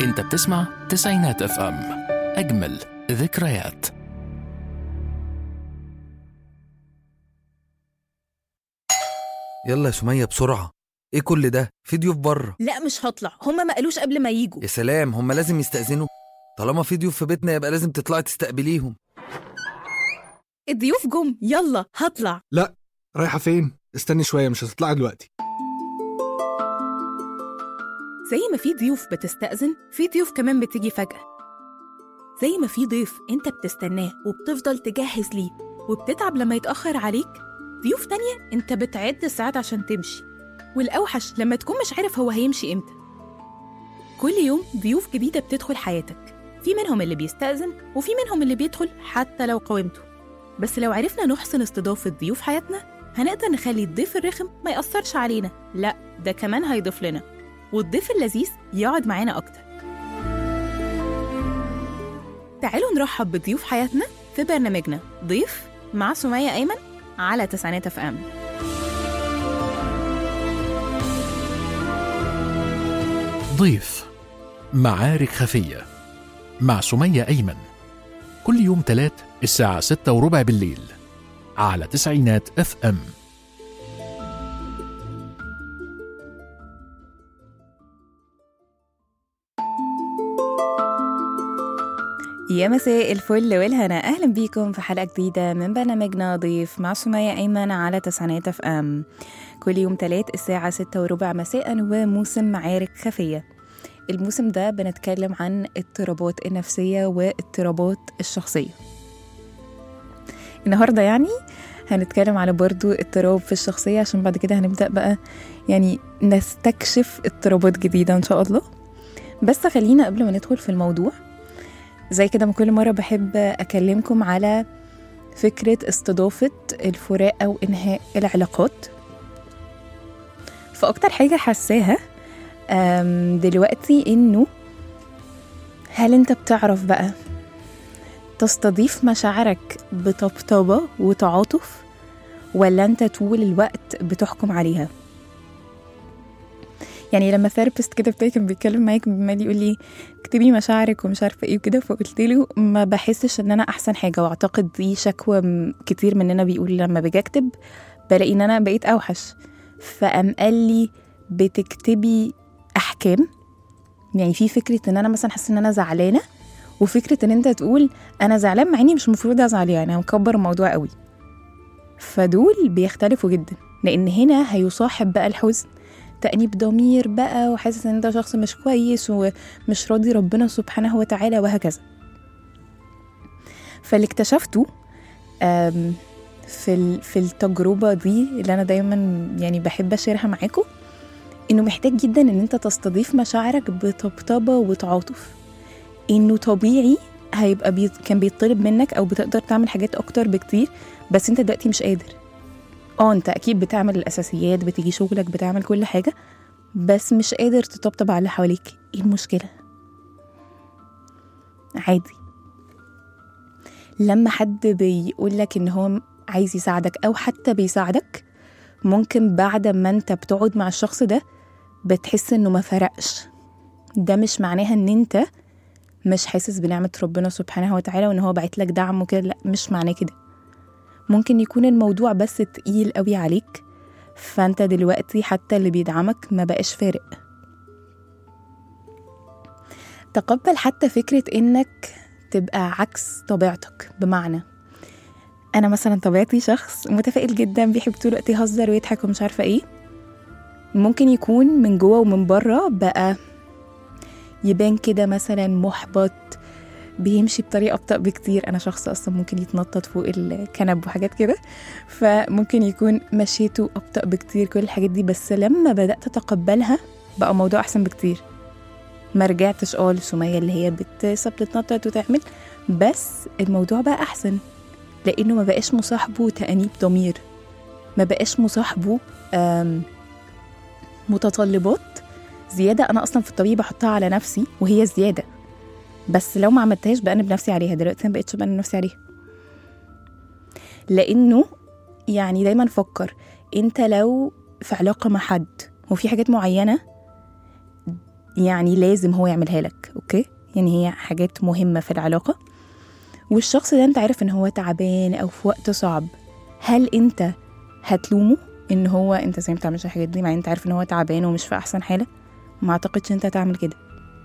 انت بتسمع تسعينات اف ام اجمل ذكريات يلا يا سمية بسرعة ايه كل ده في ضيوف بره لا مش هطلع هما ما قالوش قبل ما يجوا يا سلام هم لازم يستأذنوا طالما في ضيوف في بيتنا يبقى لازم تطلعي تستقبليهم الضيوف جم يلا هطلع لا رايحة فين؟ استني شوية مش هتطلعي دلوقتي زي ما في ضيوف بتستأذن في ضيوف كمان بتيجي فجأة زي ما في ضيف انت بتستناه وبتفضل تجهز ليه وبتتعب لما يتأخر عليك ضيوف تانية انت بتعد الساعات عشان تمشي والأوحش لما تكون مش عارف هو هيمشي امتى كل يوم ضيوف جديدة بتدخل حياتك في منهم اللي بيستأذن وفي منهم اللي بيدخل حتى لو قاومته بس لو عرفنا نحسن استضافة ضيوف حياتنا هنقدر نخلي الضيف الرخم ما يأثرش علينا لا ده كمان هيضيف لنا والضيف اللذيذ يقعد معانا أكتر تعالوا نرحب بضيوف حياتنا في برنامجنا ضيف مع سمية أيمن على تسعينات اف ام ضيف معارك خفية مع سمية أيمن كل يوم تلات الساعة ستة وربع بالليل على تسعينات اف ام يا مساء الفل والهنا أهلا بيكم في حلقة جديدة من برنامجنا ضيف مع سمية أيمن على تسعينات اف ام كل يوم تلات الساعة ستة وربع مساء وموسم معارك خفية الموسم ده بنتكلم عن اضطرابات النفسية واضطرابات الشخصية النهاردة يعني هنتكلم على برضو اضطراب في الشخصية عشان بعد كده هنبدأ بقى يعني نستكشف اضطرابات جديدة إن شاء الله بس خلينا قبل ما ندخل في الموضوع زي كده ما كل مرة بحب أكلمكم على فكرة استضافة الفراق أو إنهاء العلاقات فأكتر حاجة حاساها أم، دلوقتي إنه هل أنت بتعرف بقى تستضيف مشاعرك بطبطبة وتعاطف ولا أنت طول الوقت بتحكم عليها يعني لما ثيرابيست كده بتاعي كان بيتكلم معايا كان عمال يقول لي اكتبي مشاعرك ومش عارفه ايه وكده فقلت له ما بحسش ان انا احسن حاجه واعتقد دي شكوى م- كتير مننا بيقول لما باجي اكتب بلاقي ان انا بقيت اوحش فقام قال لي بتكتبي احكام يعني في فكره ان انا مثلا حاسه ان انا زعلانه وفكره ان انت تقول انا زعلان مع اني مش المفروض ازعل يعني انا مكبر الموضوع قوي فدول بيختلفوا جدا لان هنا هيصاحب بقى الحزن تأنيب ضمير بقى وحاسس ان انت شخص مش كويس ومش راضي ربنا سبحانه وتعالى وهكذا فاللي اكتشفته آم، في ال- في التجربه دي اللي انا دايما يعني بحب اشيرها معاكم انه محتاج جدا ان انت تستضيف مشاعرك بطبطبه وتعاطف انه طبيعي هيبقى بي... كان بيطلب منك او بتقدر تعمل حاجات اكتر بكتير بس انت دلوقتي مش قادر اه انت اكيد بتعمل الاساسيات بتيجي شغلك بتعمل كل حاجه بس مش قادر تطبطب على اللي حواليك ايه المشكله عادي لما حد بيقول لك ان هو عايز يساعدك او حتى بيساعدك ممكن بعد ما انت بتقعد مع الشخص ده بتحس انه ما فرقش ده مش معناها ان انت مش حاسس بنعمة ربنا سبحانه وتعالى وان هو باعت لك دعم وكده لا مش معناه كده ممكن يكون الموضوع بس تقيل قوي عليك فانت دلوقتي حتى اللي بيدعمك ما بقاش فارق تقبل حتى فكرة انك تبقى عكس طبيعتك بمعنى انا مثلا طبيعتي شخص متفائل جدا بيحب طول الوقت يهزر ويضحك ومش عارفه ايه ممكن يكون من جوه ومن بره بقى يبان كده مثلا محبط بيمشي بطريقه ابطا بكتير انا شخص اصلا ممكن يتنطط فوق الكنب وحاجات كده فممكن يكون مشيته ابطا بكتير كل الحاجات دي بس لما بدات اتقبلها بقى الموضوع احسن بكتير ما رجعتش اه لسمية اللي هي بتسب تتنطط وتعمل بس الموضوع بقى احسن لانه ما بقاش مصاحبه تأنيب ضمير ما بقاش مصاحبه آم، متطلبات زيادة أنا أصلا في الطبيعي بحطها على نفسي وهي زيادة بس لو ما عملتهاش بأنب نفسي عليها دلوقتي ما بقتش بأنب نفسي عليها لأنه يعني دايما فكر أنت لو في علاقة مع حد وفي حاجات معينة يعني لازم هو يعملها لك اوكي يعني هي حاجات مهمة في العلاقة والشخص ده انت عارف ان هو تعبان او في وقت صعب هل انت هتلومه ان هو انت زي ما بتعملش الحاجات دي مع ان انت عارف ان هو تعبان ومش في احسن حالة ما اعتقدش انت هتعمل كده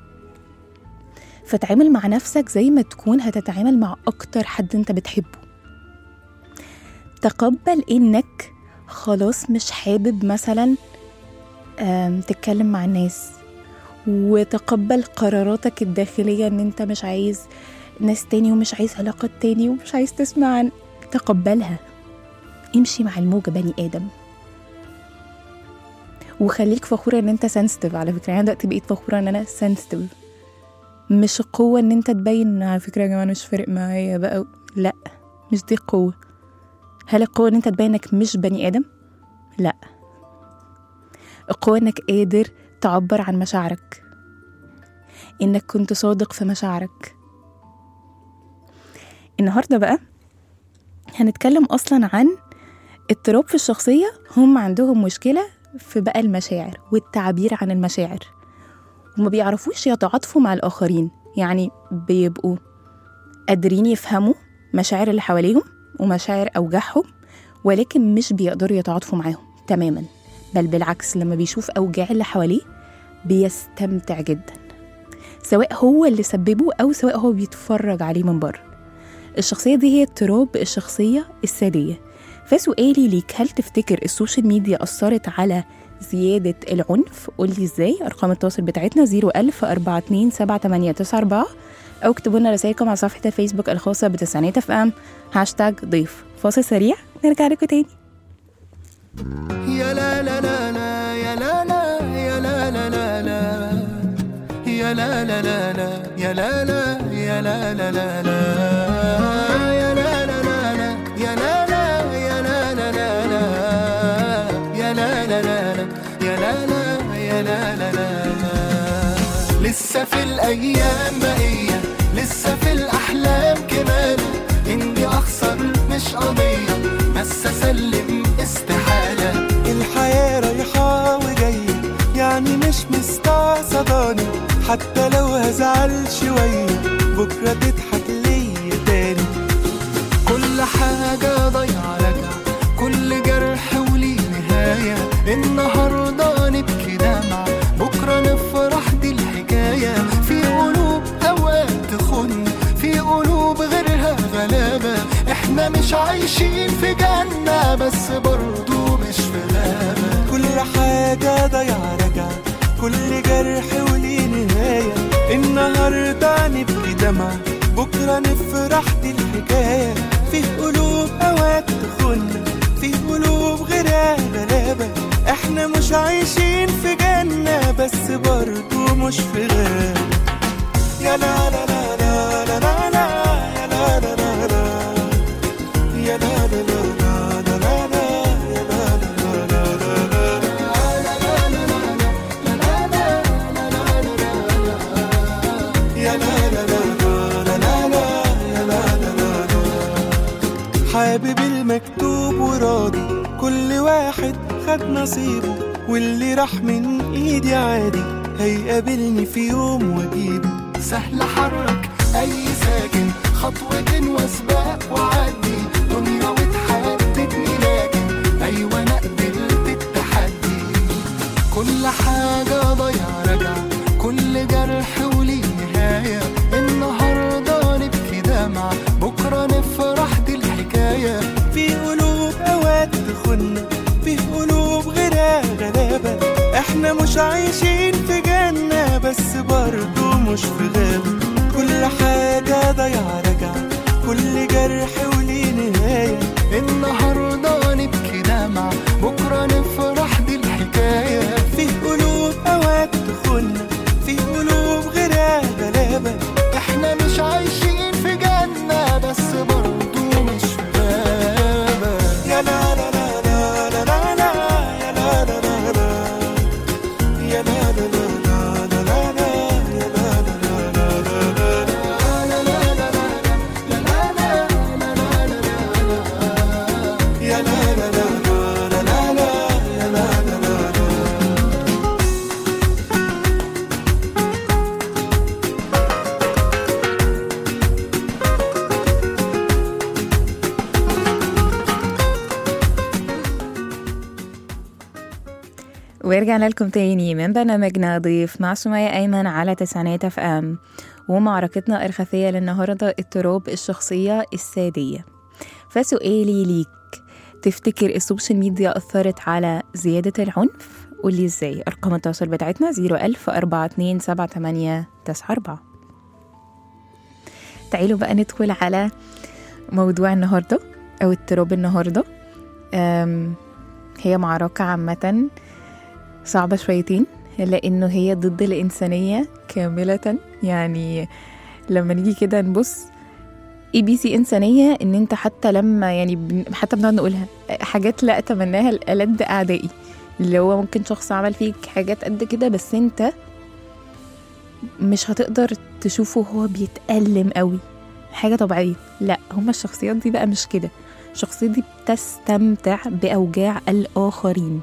فتعامل مع نفسك زي ما تكون هتتعامل مع اكتر حد انت بتحبه تقبل انك خلاص مش حابب مثلا آم، تتكلم مع الناس وتقبل قراراتك الداخلية ان انت مش عايز ناس تاني ومش عايز علاقات تاني ومش عايز تسمع عن تقبلها امشي مع الموجة بني آدم وخليك فخورة ان انت سنسيتيف على فكرة يعني أنا دلوقتي بقيت فخورة ان انا سنسيتيف مش قوة ان انت تبين على فكرة يا جماعة أنا مش فارق معايا بقى لا مش دي قوة هل القوة ان انت تبين انك مش بني آدم؟ لا القوة انك قادر تعبر عن مشاعرك انك كنت صادق في مشاعرك النهارده بقى هنتكلم اصلا عن اضطراب في الشخصية هم عندهم مشكلة في بقى المشاعر والتعبير عن المشاعر وما بيعرفوش يتعاطفوا مع الآخرين يعني بيبقوا قادرين يفهموا مشاعر اللي حواليهم ومشاعر أوجاعهم ولكن مش بيقدروا يتعاطفوا معاهم تماما بل بالعكس لما بيشوف أوجاع اللي حواليه بيستمتع جدا سواء هو اللي سببه أو سواء هو بيتفرج عليه من بره الشخصية دي هي اضطراب الشخصية السادية فسؤالي ليك هل تفتكر السوشيال ميديا أثرت على زيادة العنف؟ قولي ازاي أرقام التواصل بتاعتنا 01000 427 أو اكتبوا لنا رسائلكم على صفحة الفيسبوك الخاصة بتسعينات اف ام هاشتاج ضيف فاصل سريع نرجع لكم تاني يا لا لا لا لا يا لا لا يا لا لا لا لا يا لا لا لا لا يا لا لا يا لا لا لا لا يا لا لا لا لا يا لا لا يا لا لا لا لا يا لا لا لا لا يا لا لا يا لا لا لا لا لسه في الايام بقيه لسه في الاحلام كمان اني اخسر مش قضيه بس اسلم استحاله الحياة رايحة وجاية يعني مش مستعصداني حتى لو هزعل شوية بكرة تضحك ليا تاني كل حاجة ضايعة راجعة كل جرح وليه نهاية النهاردة نبكي دمعة بكرة نفرح دي الحكاية في قلوب أوقات تخن في قلوب غيرها غلابة احنا مش عايشين في جنة بس برضو مش في غابة كل حاجة ضايعة راجعة كل جرح وليه نهاية النهاردة نبكي دمعة بكرة نفرح دي الحكاية في قلوب أوقات تخن في قلوب غيرها غلابة احنا مش عايشين في جنة بس برضو مش في غابة يا لا لا لا لا لا لا لا يا لا لا لا لا يا لا لا لا لا لا لا يا لا لا لا لا لا يا لا لا لا لا لا لا يا لا لا لا لا حابب المكتوب وراضي كل واحد خد نصيبه واللي راح من ايدي عادي هيقابلني في يوم واجيبه سهل حرك اي ساكن خطوة وسباق وعدي دنيا وتحددني لكن ايوه انا قبلت التحدي كل حاجة ضايعة راجعة كل جرح وليه نهاية النهاردة نبكي دمعة بكرة نفرح دي الحكاية في قلوب اوقات تخن في قلوب غيرها غلابة احنا مش عايشين في جنة بس برضو مش في غابة كل حاجة ضايعة راجعة كل جرح وليه نهاية النهاردة نبكي دمعة بكرة نفرح دي الحكاية في قلوب اوقات تخن في قلوب غيرها غلابة احنا مش عايشين في جنة بس برضو مش في غابة يا لا لا لا لا لا لا لا يا لا لا لا لا يا لا لا لا لا لا لا يا لا لا لا لا لا يا لا لا لا لا لا لا ورجعنا لكم تاني من برنامجنا ضيف مع سمية أيمن على تسعينات اف ام ومعركتنا الخفية للنهاردة اضطراب الشخصية السادية فسؤالي ليك تفتكر السوشيال ميديا أثرت على زيادة العنف؟ قولي ازاي أرقام التواصل بتاعتنا 01000 427 تعالوا بقى ندخل على موضوع النهاردة أو اضطراب النهاردة أم، هي معركة عامة صعبة شويتين لأنه هي ضد الإنسانية كاملة يعني لما نيجي كده نبص اي بي سي إنسانية إن أنت حتى لما يعني بن- حتى بنقعد نقولها حاجات لا أتمناها لألد أعدائي اللي هو ممكن شخص عمل فيك حاجات قد كده بس أنت مش هتقدر تشوفه وهو بيتألم قوي حاجة طبيعية لا هما الشخصيات دي بقى مش كده الشخصيات دي بتستمتع بأوجاع الآخرين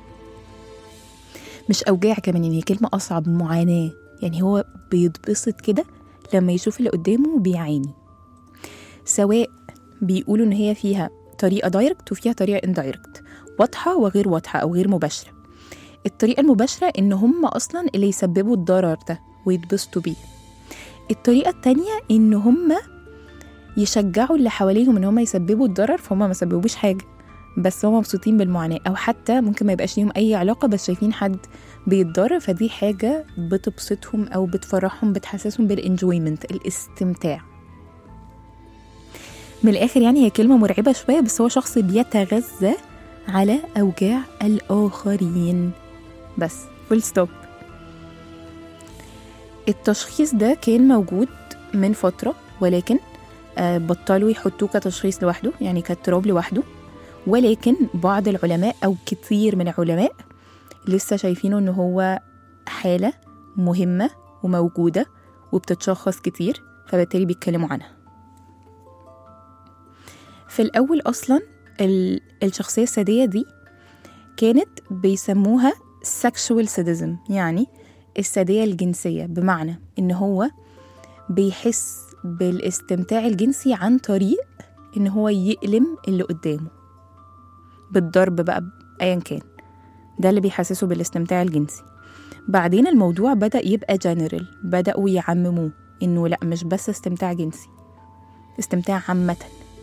مش أوجاع كمان يعني هي كلمة أصعب معاناة يعني هو بيتبسط كده لما يشوف اللي قدامه بيعاني سواء بيقولوا إن هي فيها طريقة دايركت وفيها طريقة اندايركت واضحة وغير واضحة أو غير مباشرة الطريقة المباشرة إن هم أصلا اللي يسببوا الضرر ده ويتبسطوا بيه الطريقة التانية إن هم يشجعوا اللي حواليهم إن هم يسببوا الضرر فهم ما سببوش حاجة بس هم مبسوطين بالمعاناة أو حتى ممكن ما يبقاش ليهم أي علاقة بس شايفين حد بيتضرر فدي حاجة بتبسطهم أو بتفرحهم بتحسسهم بالانجويمنت الاستمتاع من الآخر يعني هي كلمة مرعبة شوية بس هو شخص بيتغذى على أوجاع الآخرين بس فول ستوب التشخيص ده كان موجود من فترة ولكن آه، بطلوا يحطوه كتشخيص لوحده يعني كاضطراب لوحده ولكن بعض العلماء أو كتير من العلماء لسه شايفينه إن هو حالة مهمة وموجودة وبتتشخص كتير فبالتالي بيتكلموا عنها في الأول أصلا ال- الشخصية السادية دي كانت بيسموها sexual sadism يعني السادية الجنسية بمعنى إن هو بيحس بالاستمتاع الجنسي عن طريق إن هو يألم اللي قدامه بالضرب بقى أيا كان ده اللي بيحسسه بالاستمتاع الجنسي بعدين الموضوع بدأ يبقى جنرال بدأوا يعمموه إنه لأ مش بس استمتاع جنسي استمتاع عامة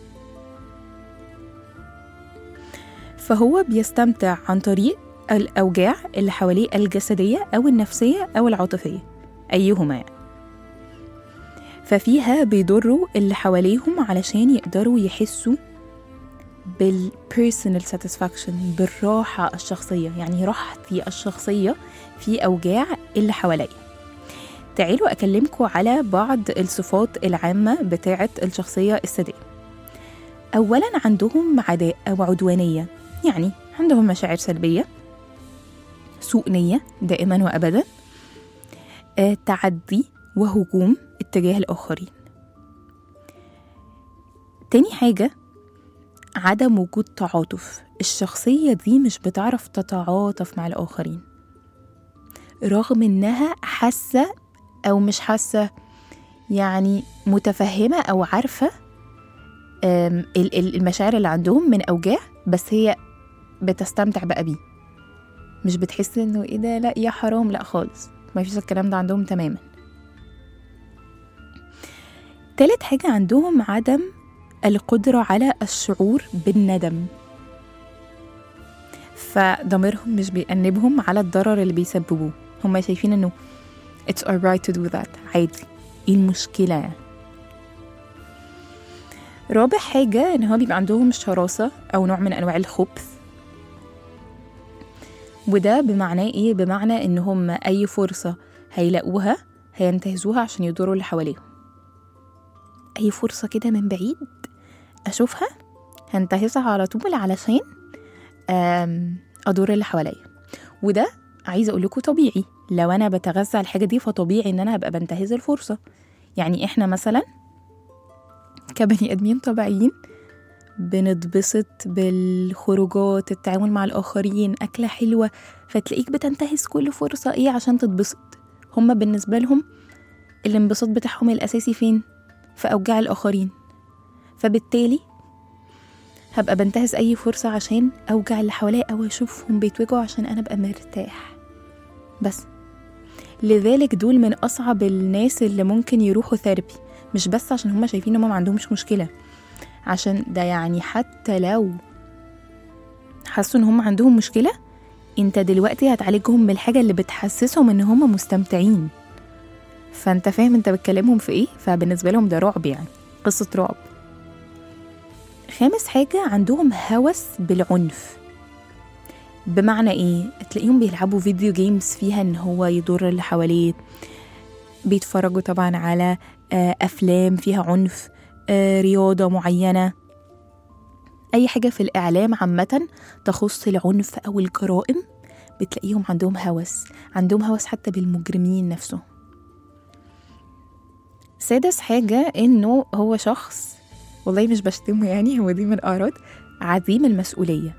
فهو بيستمتع عن طريق الأوجاع اللي حواليه الجسدية أو النفسية أو العاطفية أيهما يعني ففيها بيضروا اللي حواليهم علشان يقدروا يحسوا بالبيرسونال ساتسفاكشن بالراحة الشخصية يعني راحتي الشخصية في أوجاع اللي حواليا تعالوا أكلمكم على بعض الصفات العامة بتاعة الشخصية السادية أولا عندهم عداء أو عدوانية يعني عندهم مشاعر سلبية سوء نية دائما وأبدا آه، تعدي وهجوم اتجاه الآخرين تاني حاجة عدم وجود تعاطف الشخصية دي مش بتعرف تتعاطف مع الآخرين رغم إنها حاسة أو مش حاسة يعني متفهمة أو عارفة آم، ال- ال- المشاعر اللي عندهم من أوجاع بس هي بتستمتع بقى بيه مش بتحس إنه إيه ده لأ يا حرام لأ خالص ما فيش الكلام ده عندهم تماما تالت حاجة عندهم عدم القدرة على الشعور بالندم فضميرهم مش بيأنبهم على الضرر اللي بيسببوه هم شايفين انه it's alright to do that عادي ايه المشكلة يعني رابع حاجة ان هو بيبقى عندهم شراسة او نوع من انواع الخبث وده بمعناه ايه بمعنى ان هم اي فرصة هيلاقوها هينتهزوها عشان يضروا اللي حواليهم اي فرصة كده من بعيد اشوفها هنتهزها على طول علشان آم، اضر اللي حواليا وده عايزه اقول لكم طبيعي لو انا بتغذى على الحاجه دي فطبيعي ان انا هبقى بنتهز الفرصه يعني احنا مثلا كبني ادمين طبيعيين بنتبسط بالخروجات التعامل مع الاخرين اكله حلوه فتلاقيك بتنتهز كل فرصه ايه عشان تتبسط هما بالنسبه لهم الانبساط بتاعهم الاساسي فين في اوجاع الاخرين فبالتالي هبقى بنتهز أي فرصة عشان أوجع اللي حواليا أو أشوفهم بيتوجعوا عشان أنا أبقى مرتاح بس لذلك دول من أصعب الناس اللي ممكن يروحوا ثيرابي مش بس عشان هما شايفين إن هما ما عندهمش مشكلة عشان ده يعني حتى لو حسوا إن هما عندهم مشكلة انت دلوقتي هتعالجهم بالحاجة اللي بتحسسهم إن هما مستمتعين فانت فاهم انت بتكلمهم في ايه فبالنسبة لهم ده رعب يعني قصة رعب خامس حاجة عندهم هوس بالعنف بمعنى ايه تلاقيهم بيلعبوا فيديو جيمز فيها ان هو يضر اللي حواليه بيتفرجوا طبعا على آه، افلام فيها عنف آه، رياضة معينة اي حاجة في الاعلام عامة تخص العنف او الجرائم بتلاقيهم عندهم هوس عندهم هوس حتى بالمجرمين نفسهم سادس حاجة إنه هو شخص والله مش بشتمه يعني هو دي من الأعراض عديم المسؤولية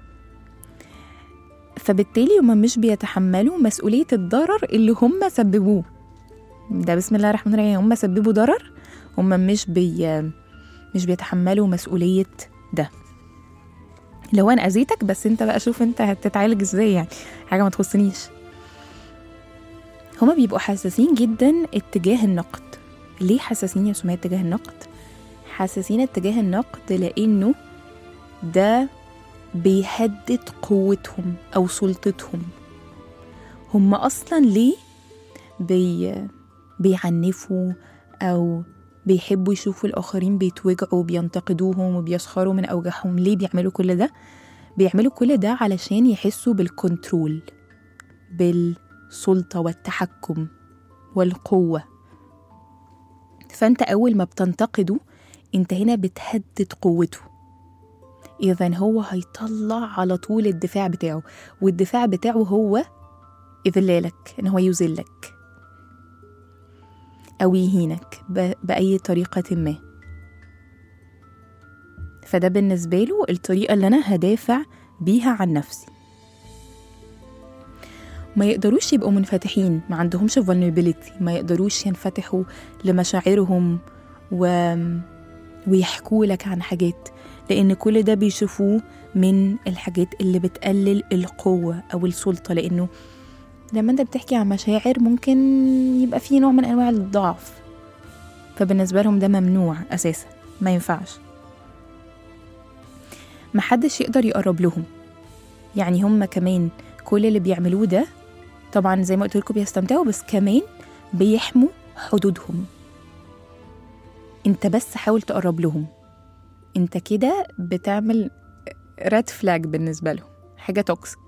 فبالتالي هما مش بيتحملوا مسؤولية الضرر اللي هم سببوه ده بسم الله الرحمن الرحيم هم سببوا ضرر هم مش بي مش بيتحملوا مسؤولية ده لو انا اذيتك بس انت بقى شوف انت هتتعالج ازاي يعني حاجه ما تخصنيش هما بيبقوا حساسين جدا اتجاه النقد ليه حساسين يا سمية اتجاه النقد حساسين اتجاه النقد لانه ده بيهدد قوتهم او سلطتهم هم اصلا ليه بي بيعنفوا او بيحبوا يشوفوا الاخرين بيتوجعوا بينتقدوهم وبيسخروا من اوجاعهم ليه بيعملوا كل ده بيعملوا كل ده علشان يحسوا بالكنترول بالسلطه والتحكم والقوه فانت اول ما بتنتقده انت هنا بتهدد قوته اذا هو هيطلع على طول الدفاع بتاعه والدفاع بتاعه هو اذلالك ان هو يذلك او يهينك ب- باي طريقه ما فده بالنسبه له الطريقه اللي انا هدافع بيها عن نفسي ما يقدروش يبقوا منفتحين ما عندهمش vulnerability ما يقدروش ينفتحوا لمشاعرهم و... ويحكوا لك عن حاجات لأن كل ده بيشوفوه من الحاجات اللي بتقلل القوة أو السلطة لأنه لما انت بتحكي عن مشاعر ممكن يبقى فيه نوع من أنواع الضعف فبالنسبة لهم ده ممنوع أساسا ما ينفعش محدش يقدر يقرب لهم يعني هم كمان كل اللي بيعملوه ده طبعا زي ما قلت لكم بيستمتعوا بس كمان بيحموا حدودهم انت بس حاول تقرب لهم انت كده بتعمل ريد فلاج بالنسبة لهم حاجة توكسيك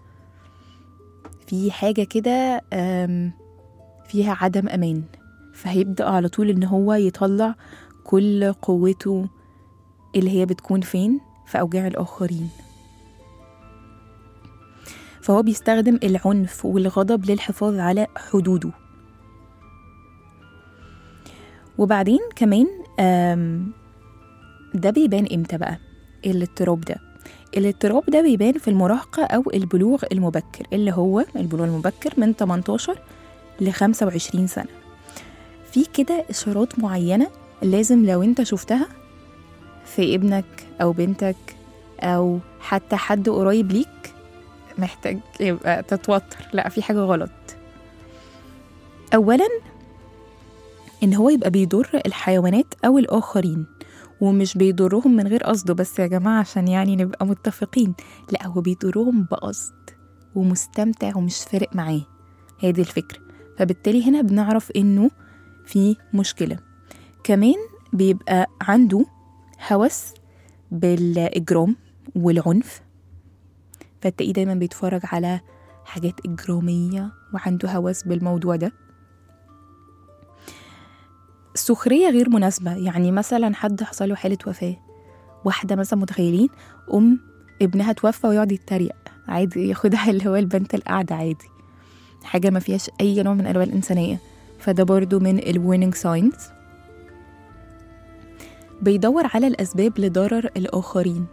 في حاجة كده أم، فيها عدم أمان فهيبدأ على طول إن هو يطلع كل قوته اللي هي بتكون فين في أوجاع الآخرين فهو بيستخدم العنف والغضب للحفاظ على حدوده وبعدين كمان آم، ده بيبان امتى بقى الاضطراب ده الاضطراب ده بيبان في المراهقة أو البلوغ المبكر اللي هو البلوغ المبكر من 18 ل 25 سنة في كده إشارات معينة لازم لو انت شفتها في ابنك أو بنتك أو حتى حد قريب ليك محتاج يبقى تتوتر لا في حاجة غلط أولا إن هو يبقى بيضر الحيوانات أو الآخرين ومش بيضرهم من غير قصده بس يا جماعة عشان يعني نبقى متفقين لا هو بيضرهم بقصد ومستمتع ومش فارق معاه هي دي الفكرة فبالتالي هنا بنعرف إنه في مشكلة كمان بيبقى عنده هوس بالإجرام والعنف فتلاقيه دايما بيتفرج على حاجات إجرامية وعنده هوس بالموضوع ده سخرية غير مناسبة يعني مثلا حد حصل له حالة وفاة واحدة مثلا متخيلين أم ابنها توفى ويقعد يتريق عادي ياخدها اللي هو البنت القاعدة عادي حاجة ما فيهاش أي نوع من أنواع الإنسانية فده برضو من الورنينج ساينز بيدور على الأسباب لضرر الآخرين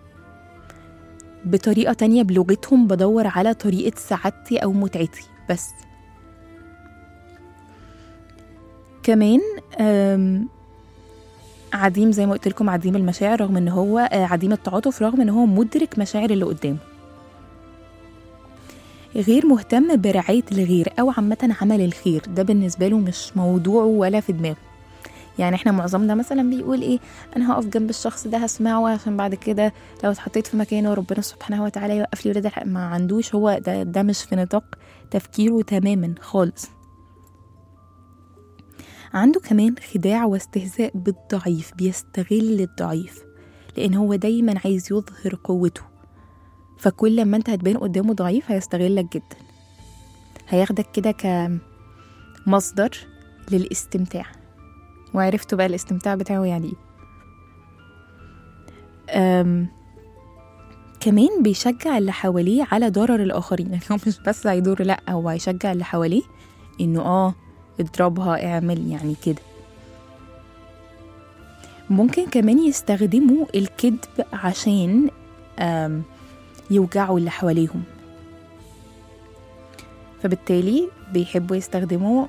بطريقة تانية بلغتهم بدور على طريقة سعادتي أو متعتي بس كمان أم، عديم زي ما قلت لكم عديم المشاعر رغم ان هو آه، عديم التعاطف رغم ان هو مدرك مشاعر اللي قدامه غير مهتم برعاية الغير أو عامة عمل الخير ده بالنسبة له مش موضوعه ولا في دماغه يعني احنا معظمنا مثلا بيقول ايه انا هقف جنب الشخص ده هسمعه عشان بعد كده لو اتحطيت في مكانه ربنا سبحانه وتعالى يوقف لي ولاد الحق ما عندوش هو ده, ده مش في نطاق تفكيره تماما خالص عنده كمان خداع واستهزاء بالضعيف بيستغل الضعيف لان هو دايما عايز يظهر قوته فكل ما انت هتبان قدامه ضعيف هيستغلك جدا هياخدك كده كمصدر للاستمتاع وعرفتوا بقى الاستمتاع بتاعه يعني ايه أم، كمان بيشجع اللي حواليه على ضرر الآخرين يعني هو مش بس هيضر لأ هو هيشجع اللي حواليه إنه آه اضربها اعمل يعني كده ممكن كمان يستخدموا الكذب عشان آم، يوجعوا اللي حواليهم فبالتالي بيحبوا يستخدموا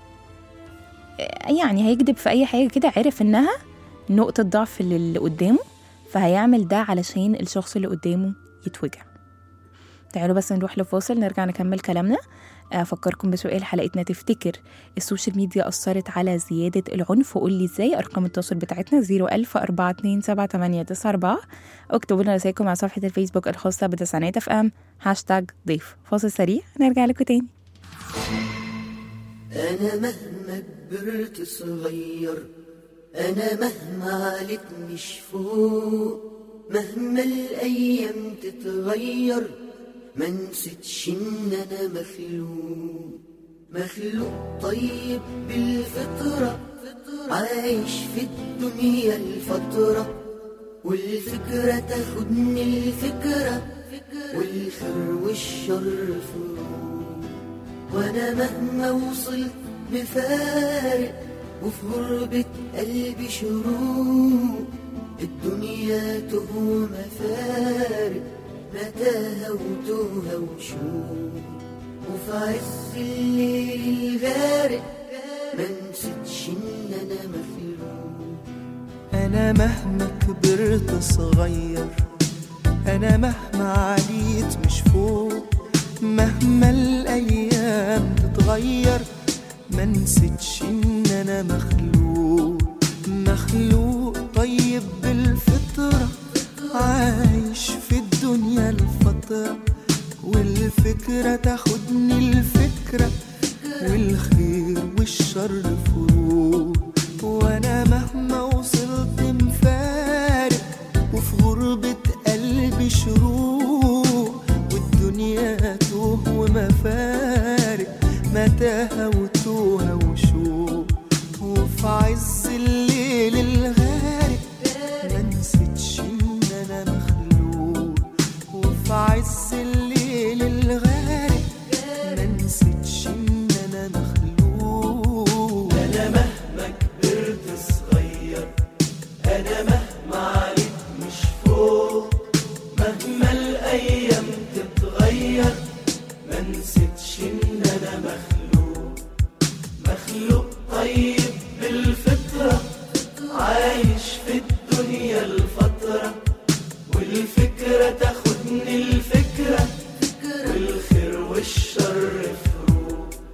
يعني هيكذب في اي حاجه كده عرف انها نقطه ضعف اللي قدامه فهيعمل ده علشان الشخص اللي قدامه يتوجع تعالوا بس نروح لفاصل نرجع نكمل كلامنا أفكركم بسؤال حلقتنا تفتكر السوشيال ميديا أثرت على زيادة العنف وقول لي إزاي أرقام التواصل بتاعتنا 01000 427 اكتبوا لنا رسائلكم على صفحة الفيسبوك الخاصة بتسعينات اف ام هاشتاج ضيف فاصل سريع نرجع لكم تاني أنا مهما كبرت صغير أنا مهما عليت مش فوق مهما الأيام تتغير ما نسيتش إن أنا مخلوق مخلوق طيب بالفطرة عايش في الدنيا الفترة والفكرة تاخدني الفكرة والخير والشر فروق وانا مهما وصلت مفارق وفي غربة قلبي شروق الدنيا تهو مفارق متاهة وتوهة وشوق وفي عز الليل الغارق ما نسيتش ان انا مخلوق أنا مهما كبرت صغير أنا مهما عليت مش فوق مهما الأيام تتغير ما نسيتش إن أنا مخلوق مخلوق طيب بالفطرة عايش في الدنيا الفترة والفكرة تاخدني الفكرة والخير والشر فروق وانا مهما وصلت مفارق وفي غربة قلبي شروق والدنيا توه ومفارق متاهة وتوهة وشوق وفي عز الليل الغارق ما نسيتش ان انا مخلوق وفي عز الليل الغارق ما نسيتش ان انا مخلوق انا مهما كبرت صغير انا مهما عليت مش فوق مهما الايام تتغير ما نسيتش ان انا مخلوق مخلوق طيب بالفطرة عايش في الدنيا الفترة والفكرة تاخدني الفكرة والخير والشر فروق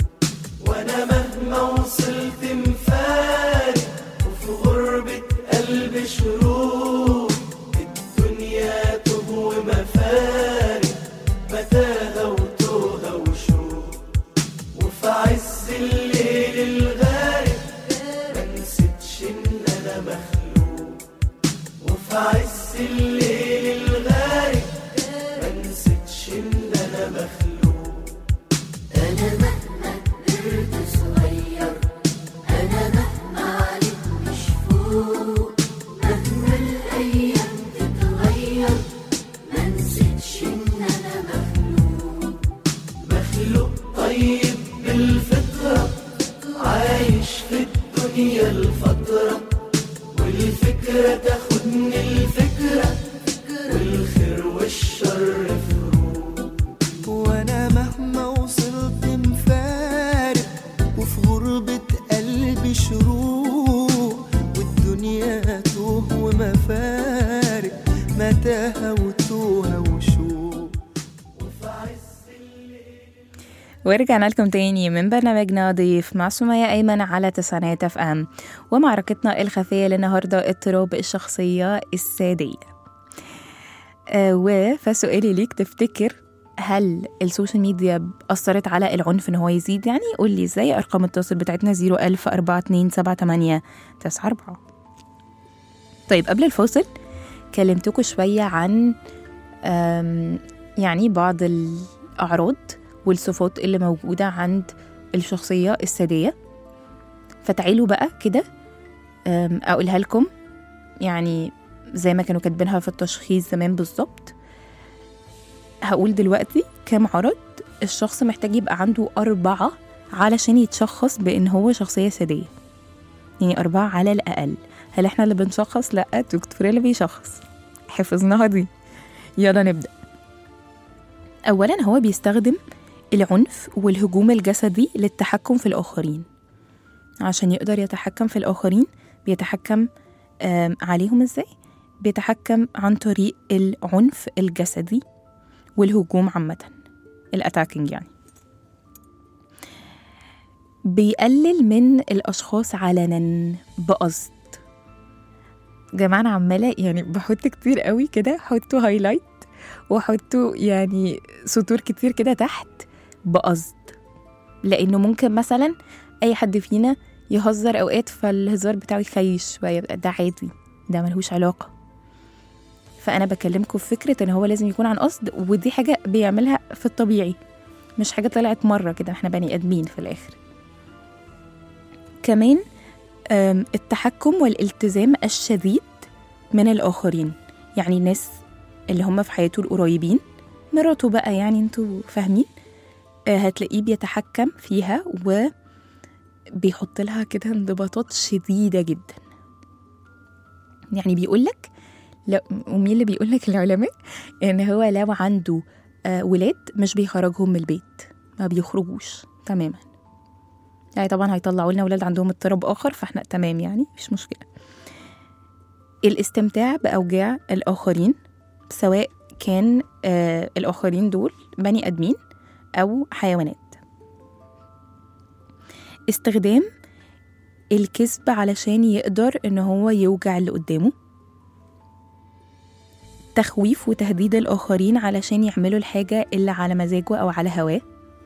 ورجعنا لكم تاني من برنامجنا ضيف مع سمية أيمن على تسعينات اف ام ومعركتنا الخفية للنهاردة اضطراب الشخصية السادية آه و فسؤالي ليك تفتكر هل السوشيال ميديا أثرت على العنف إن هو يزيد يعني قول لي ازاي أرقام التواصل بتاعتنا 010427894 طيب قبل الفاصل كلمتكم شوية عن آم، يعني بعض الأعراض والصفات اللي موجودة عند الشخصية السادية فتعالوا بقى كده أم، أقولها لكم يعني زي ما كانوا كاتبينها في التشخيص زمان بالظبط هقول دلوقتي كام عرض الشخص محتاج يبقى عنده أربعة علشان يتشخص بإن هو شخصية سادية يعني أربعة على الأقل هل إحنا اللي بنشخص؟ لأ الدكتور اللي بيشخص حفظناها دي يلا نبدأ أولا هو بيستخدم العنف والهجوم الجسدي للتحكم في الآخرين عشان يقدر يتحكم في الآخرين بيتحكم آم، عليهم إزاي؟ بيتحكم عن طريق العنف الجسدي والهجوم عامة الأتاكينج يعني بيقلل من الأشخاص علنا بقصد جماعة أنا عمالة يعني بحط كتير قوي كده حطوا هايلايت وحطوا يعني سطور كتير كده تحت بقصد لانه ممكن مثلا اي حد فينا يهزر اوقات فالهزار بتاعه يخيش شويه ده عادي ده ملهوش علاقه فانا بكلمكم في فكره ان هو لازم يكون عن قصد ودي حاجه بيعملها في الطبيعي مش حاجه طلعت مره كده احنا بني ادمين في الاخر كمان آم، التحكم والالتزام الشديد من الاخرين يعني الناس اللي هم في حياته القريبين مراته بقى يعني انتوا فاهمين آه، هتلاقيه بيتحكم فيها وبيحط لها كده انضباطات شديدة جدا يعني بيقولك لا ومين اللي بيقولك العلماء ان هو لو عنده آه، ولاد مش بيخرجهم من البيت ما بيخرجوش تماما يعني طبعا هيطلعوا لنا ولاد عندهم اضطراب اخر فاحنا تمام يعني مش مشكله الاستمتاع باوجاع الاخرين سواء كان آه الآخرين دول بني آدمين أو حيوانات استخدام الكذب علشان يقدر إن هو يوجع اللي قدامه تخويف وتهديد الآخرين علشان يعملوا الحاجة اللي على مزاجه أو على هواه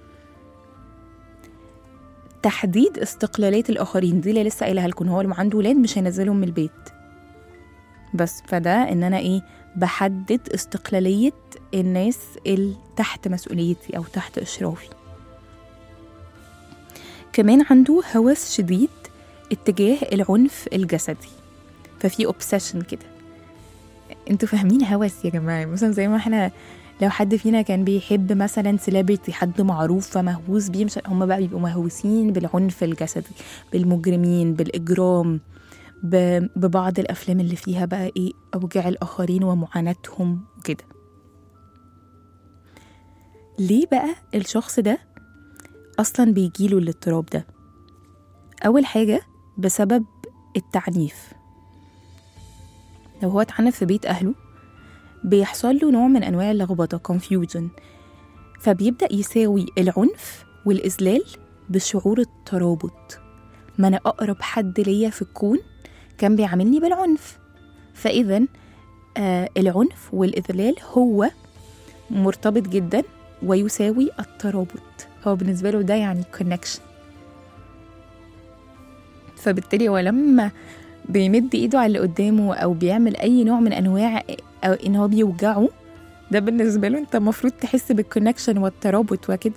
تحديد استقلالية الآخرين دي اللي لسه قايلها لكم هو لو عنده ولاد مش هينزلهم من البيت بس فده إن أنا إيه بحدد استقلالية الناس اللي تحت مسؤوليتي أو تحت إشرافي كمان عنده هوس شديد اتجاه العنف الجسدي ففي اوبسيشن كده انتوا فاهمين هوس يا جماعة مثلا زي ما احنا لو حد فينا كان بيحب مثلا سيلبرتي حد معروف فمهووس بيه مش هم بقى بيبقوا مهووسين بالعنف الجسدي بالمجرمين بالإجرام ب- ببعض الافلام اللي فيها بقى ايه اوجاع الاخرين ومعاناتهم وكده ليه بقى الشخص ده اصلا بيجيله الاضطراب ده اول حاجه بسبب التعنيف لو هو اتعنف في بيت اهله بيحصل له نوع من انواع اللخبطه confusion فبيبدا يساوي العنف والاذلال بشعور الترابط ما انا اقرب حد ليا في الكون كان بيعاملني بالعنف فاذا آه العنف والاذلال هو مرتبط جدا ويساوي الترابط هو بالنسبه له ده يعني connection فبالتالي هو لما بيمد ايده على اللي قدامه او بيعمل اي نوع من انواع او ان هو بيوجعه ده بالنسبه له انت المفروض تحس بالكونكشن والترابط وكده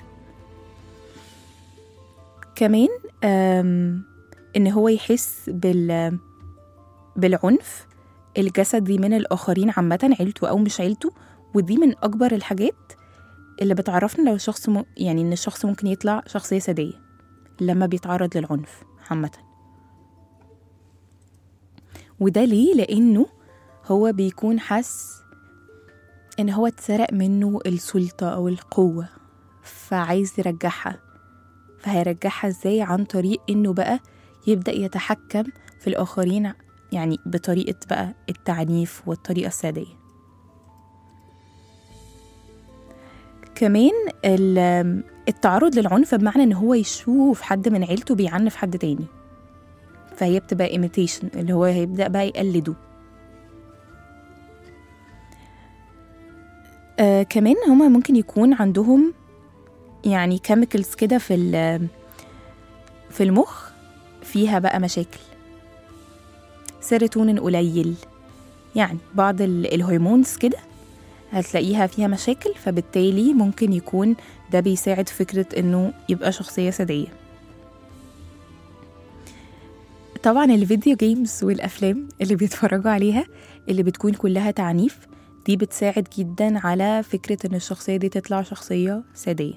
كمان آم، ان هو يحس بال بالعنف الجسدي من الاخرين عامه عيلته او مش عيلته ودي من اكبر الحاجات اللي بتعرفنا لو الشخص م... يعني ان الشخص ممكن يطلع شخصيه ساديه لما بيتعرض للعنف عامه وده ليه لانه هو بيكون حس ان هو اتسرق منه السلطه او القوه فعايز يرجعها فهيرجعها ازاي عن طريق انه بقى يبدا يتحكم في الاخرين يعني بطريقه بقى التعنيف والطريقه الساديه كمان ال- التعرض للعنف بمعنى ان هو يشوف حد من عيلته بيعنف حد تاني فهي بتبقى imitation اللي هو هيبدأ بقى يقلده آه كمان هما ممكن يكون عندهم يعني كيميكلز كده في ال- في المخ فيها بقى مشاكل سيروتونين قليل يعني بعض ال- الهرمونز كده هتلاقيها فيها مشاكل فبالتالي ممكن يكون ده بيساعد فكرة إنه يبقى شخصية سادية طبعا الفيديو جيمز والأفلام اللي بيتفرجوا عليها اللي بتكون كلها تعنيف دي بتساعد جدا على فكرة إن الشخصية دي تطلع شخصية سادية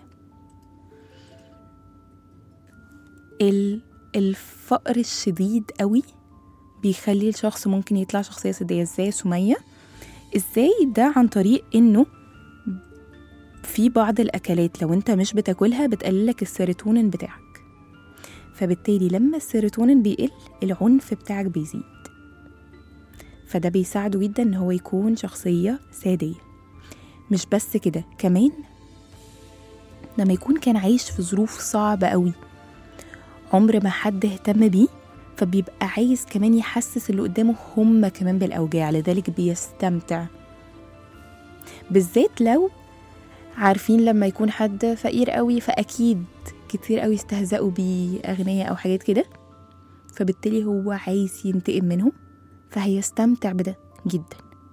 ال- الفقر الشديد قوي بيخلي الشخص ممكن يطلع شخصية سادية ازاي يا سمية ازاي ده عن طريق انه في بعض الاكلات لو انت مش بتاكلها بتقللك السيروتونين بتاعك فبالتالي لما السيروتونين بيقل العنف بتاعك بيزيد فده بيساعده جدا ان هو يكون شخصية سادية مش بس كده كمان لما يكون كان عايش في ظروف صعبة قوي عمر ما حد اهتم بيه فبيبقى عايز كمان يحسس اللي قدامه هم كمان بالأوجاع لذلك بيستمتع بالذات لو عارفين لما يكون حد فقير قوي فأكيد كتير قوي استهزأوا بيه أغنياء أو حاجات كده فبالتالي هو عايز ينتقم منهم فهيستمتع بده جدا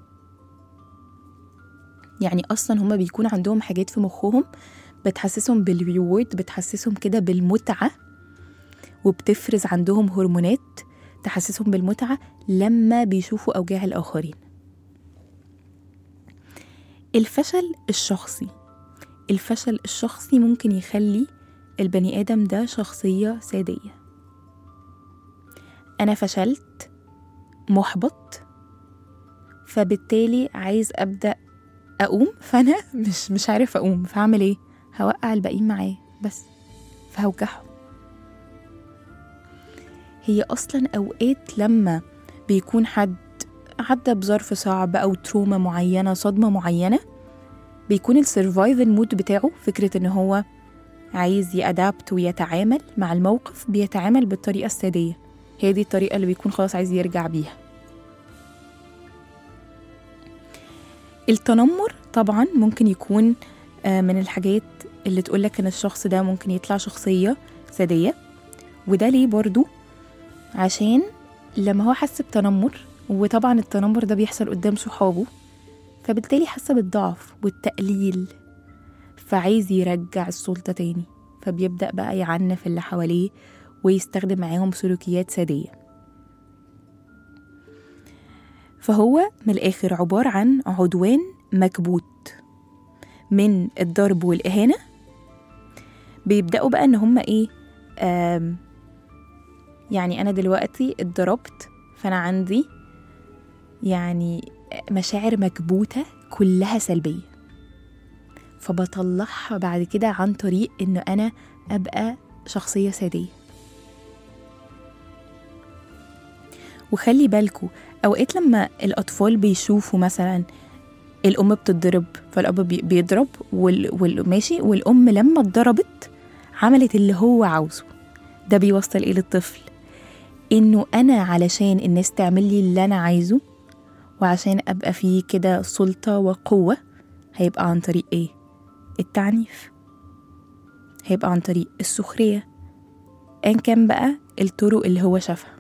يعني أصلا هما بيكون عندهم حاجات في مخهم بتحسسهم بالريورد بتحسسهم كده بالمتعة وبتفرز عندهم هرمونات تحسسهم بالمتعة لما بيشوفوا أوجاع الآخرين الفشل الشخصي الفشل الشخصي ممكن يخلي البني آدم ده شخصية سادية أنا فشلت محبط فبالتالي عايز أبدأ أقوم فأنا مش مش عارف أقوم فهعمل إيه؟ هوقع الباقيين معايا بس فهوجعهم هي أصلا أوقات لما بيكون حد عدى بظرف صعب أو تروما معينة صدمة معينة بيكون السرفايفل مود بتاعه فكرة إن هو عايز يأدابت ويتعامل مع الموقف بيتعامل بالطريقة السادية هي دي الطريقة اللي بيكون خلاص عايز يرجع بيها التنمر طبعا ممكن يكون آه، من الحاجات اللي تقولك ان الشخص ده ممكن يطلع شخصية سادية وده ليه برضو عشان لما هو حس بتنمر وطبعا التنمر ده بيحصل قدام صحابه فبالتالي حس بالضعف والتقليل فعايز يرجع السلطة تاني فبيبدأ بقى يعنف اللي حواليه ويستخدم معاهم سلوكيات سادية فهو من الآخر عبارة عن عدوان مكبوت من الضرب والإهانة بيبدأوا بقى إن هما إيه آم يعني أنا دلوقتي اتضربت فأنا عندي يعني مشاعر مكبوتة كلها سلبية فبطلعها بعد كده عن طريق إن أنا أبقى شخصية سادية وخلي بالكوا أوقات لما الأطفال بيشوفوا مثلا الأم بتتضرب فالأب بي- بيضرب وال... وال... ماشي والأم لما اتضربت عملت اللي هو عاوزه ده بيوصل إيه للطفل إنه أنا علشان الناس تعمل لي اللي أنا عايزه وعشان أبقى فيه كده سلطة وقوة هيبقى عن طريق إيه؟ التعنيف هيبقى عن طريق السخرية أيا كان بقى الطرق اللي هو شافها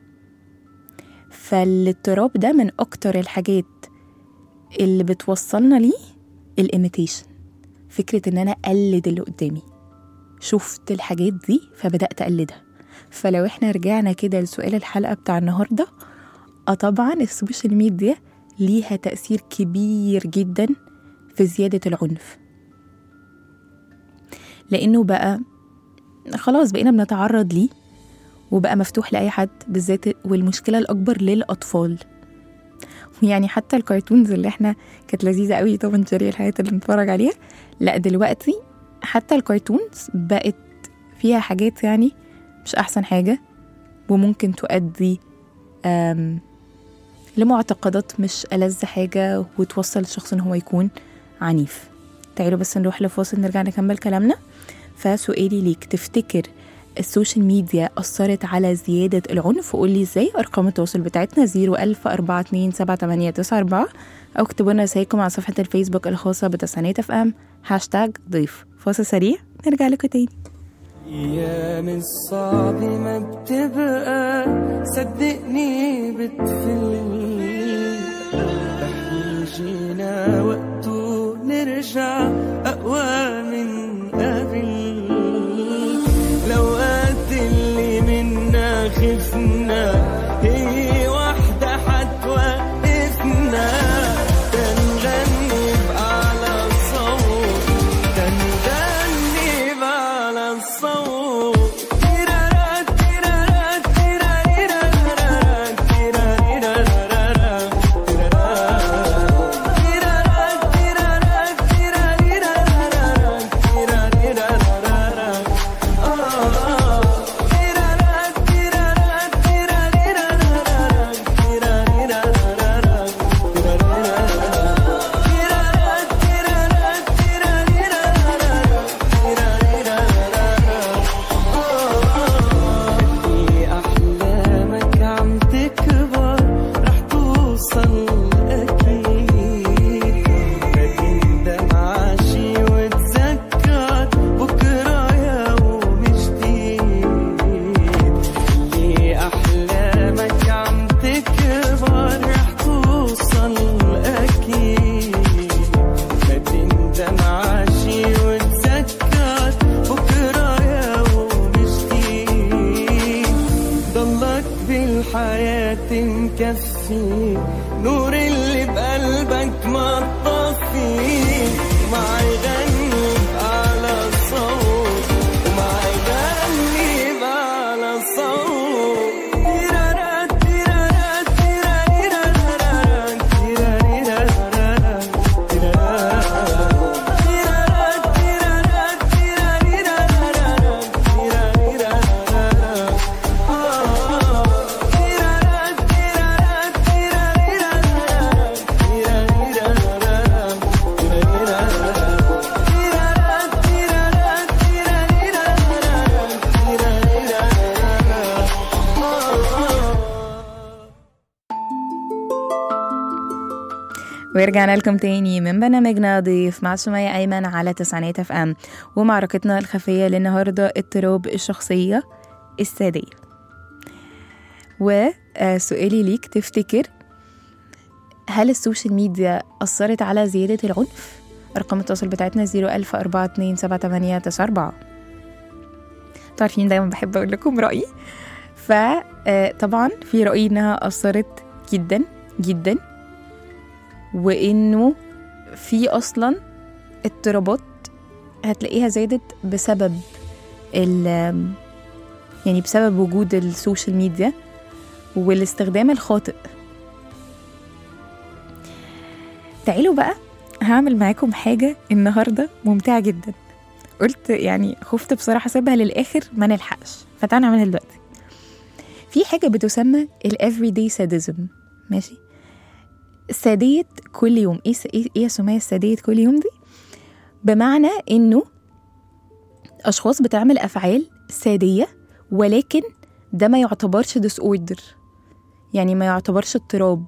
فالاضطراب ده من أكتر الحاجات اللي بتوصلنا ليه الإيميتيشن فكرة إن أنا أقلد اللي قدامي شفت الحاجات دي فبدأت أقلدها فلو احنا رجعنا كده لسؤال الحلقة بتاع النهاردة اه طبعا السوشيال ميديا ليها تأثير كبير جدا في زيادة العنف لأنه بقى خلاص بقينا بنتعرض ليه وبقى مفتوح لأي حد بالذات والمشكلة الأكبر للأطفال يعني حتى الكرتونز اللي احنا كانت لذيذة قوي طبعا جيري الحاجات اللي بنتفرج عليها لا دلوقتي حتى الكرتونز بقت فيها حاجات يعني مش أحسن حاجة وممكن تؤدي آم، لمعتقدات مش ألذ حاجة وتوصل الشخص إن هو يكون عنيف تعالوا بس نروح لفاصل نرجع نكمل كلامنا فسؤالي ليك تفتكر السوشيال ميديا أثرت على زيادة العنف وقول لي ازاي أرقام التواصل بتاعتنا 010427894 أو اكتبوا لنا رسايلكم على صفحة الفيسبوك الخاصة بتسعينات اف ام هاشتاج ضيف فاصل سريع نرجع لكم تاني أيام الصعب ما بتبقى صدقني بتفل رح يجينا وقت ونرجع أقوى من قبل الأوقات اللي منا خفنا هي واحدة حتوقفنا تنغني بأعلى صوت تنغني بأعلى الصوت تيرارا تيرارا تيراريرارارا تيراريرارارا تيرارا تيرارا تيراريرارارا تيراريرارارا آه تيرارا تيرارا تيراريرارارا تيراريرارارا أحلامك عم تكبر رح توصل أكيد فتندم عاشي وتذكر بكرة يوم جديد اللي أحلامك عم تكبر رح توصل أكيد ما تندم عاشي وتذكر بكرة يوم جديد ضلك بالحياة مكفي نور اللي بقلبك ما تطفي ما يغني بأعلى صوت وما يغني بأعلى صوت تيرارا تيرارا تيراريرارارا تيراريرارارا تيرارا تيرارا تيرارا تيراريرارارا تيراريرارارا ورجعنا لكم تاني من برنامجنا ضيف مع سمية أيمن على تسعينات اف ام ومعركتنا الخفية للنهاردة اضطراب الشخصية السادية وسؤالي ليك تفتكر هل السوشيال ميديا أثرت على زيادة العنف؟ أرقام التواصل بتاعتنا 010427894 تعرفين دايما بحب أقول لكم رأيي فطبعا في رأيي إنها أثرت جدا جدا وإنه في أصلا اضطرابات هتلاقيها زادت بسبب ال يعني بسبب وجود السوشيال ميديا والاستخدام الخاطئ تعالوا بقى هعمل معاكم حاجة النهاردة ممتعة جدا قلت يعني خفت بصراحة اسيبها للآخر ما نلحقش فتعالوا نعملها دلوقتي في حاجة بتسمى ال everyday sadism ماشي سادية كل يوم ايه س- ايه إيه يا سمية سادية كل يوم دي بمعنى انه اشخاص بتعمل افعال سادية ولكن ده ما يعتبرش ديس اوردر يعني ما يعتبرش اضطراب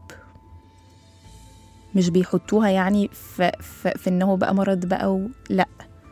مش بيحطوها يعني في, في, في انه بقى مرض بقى و... لا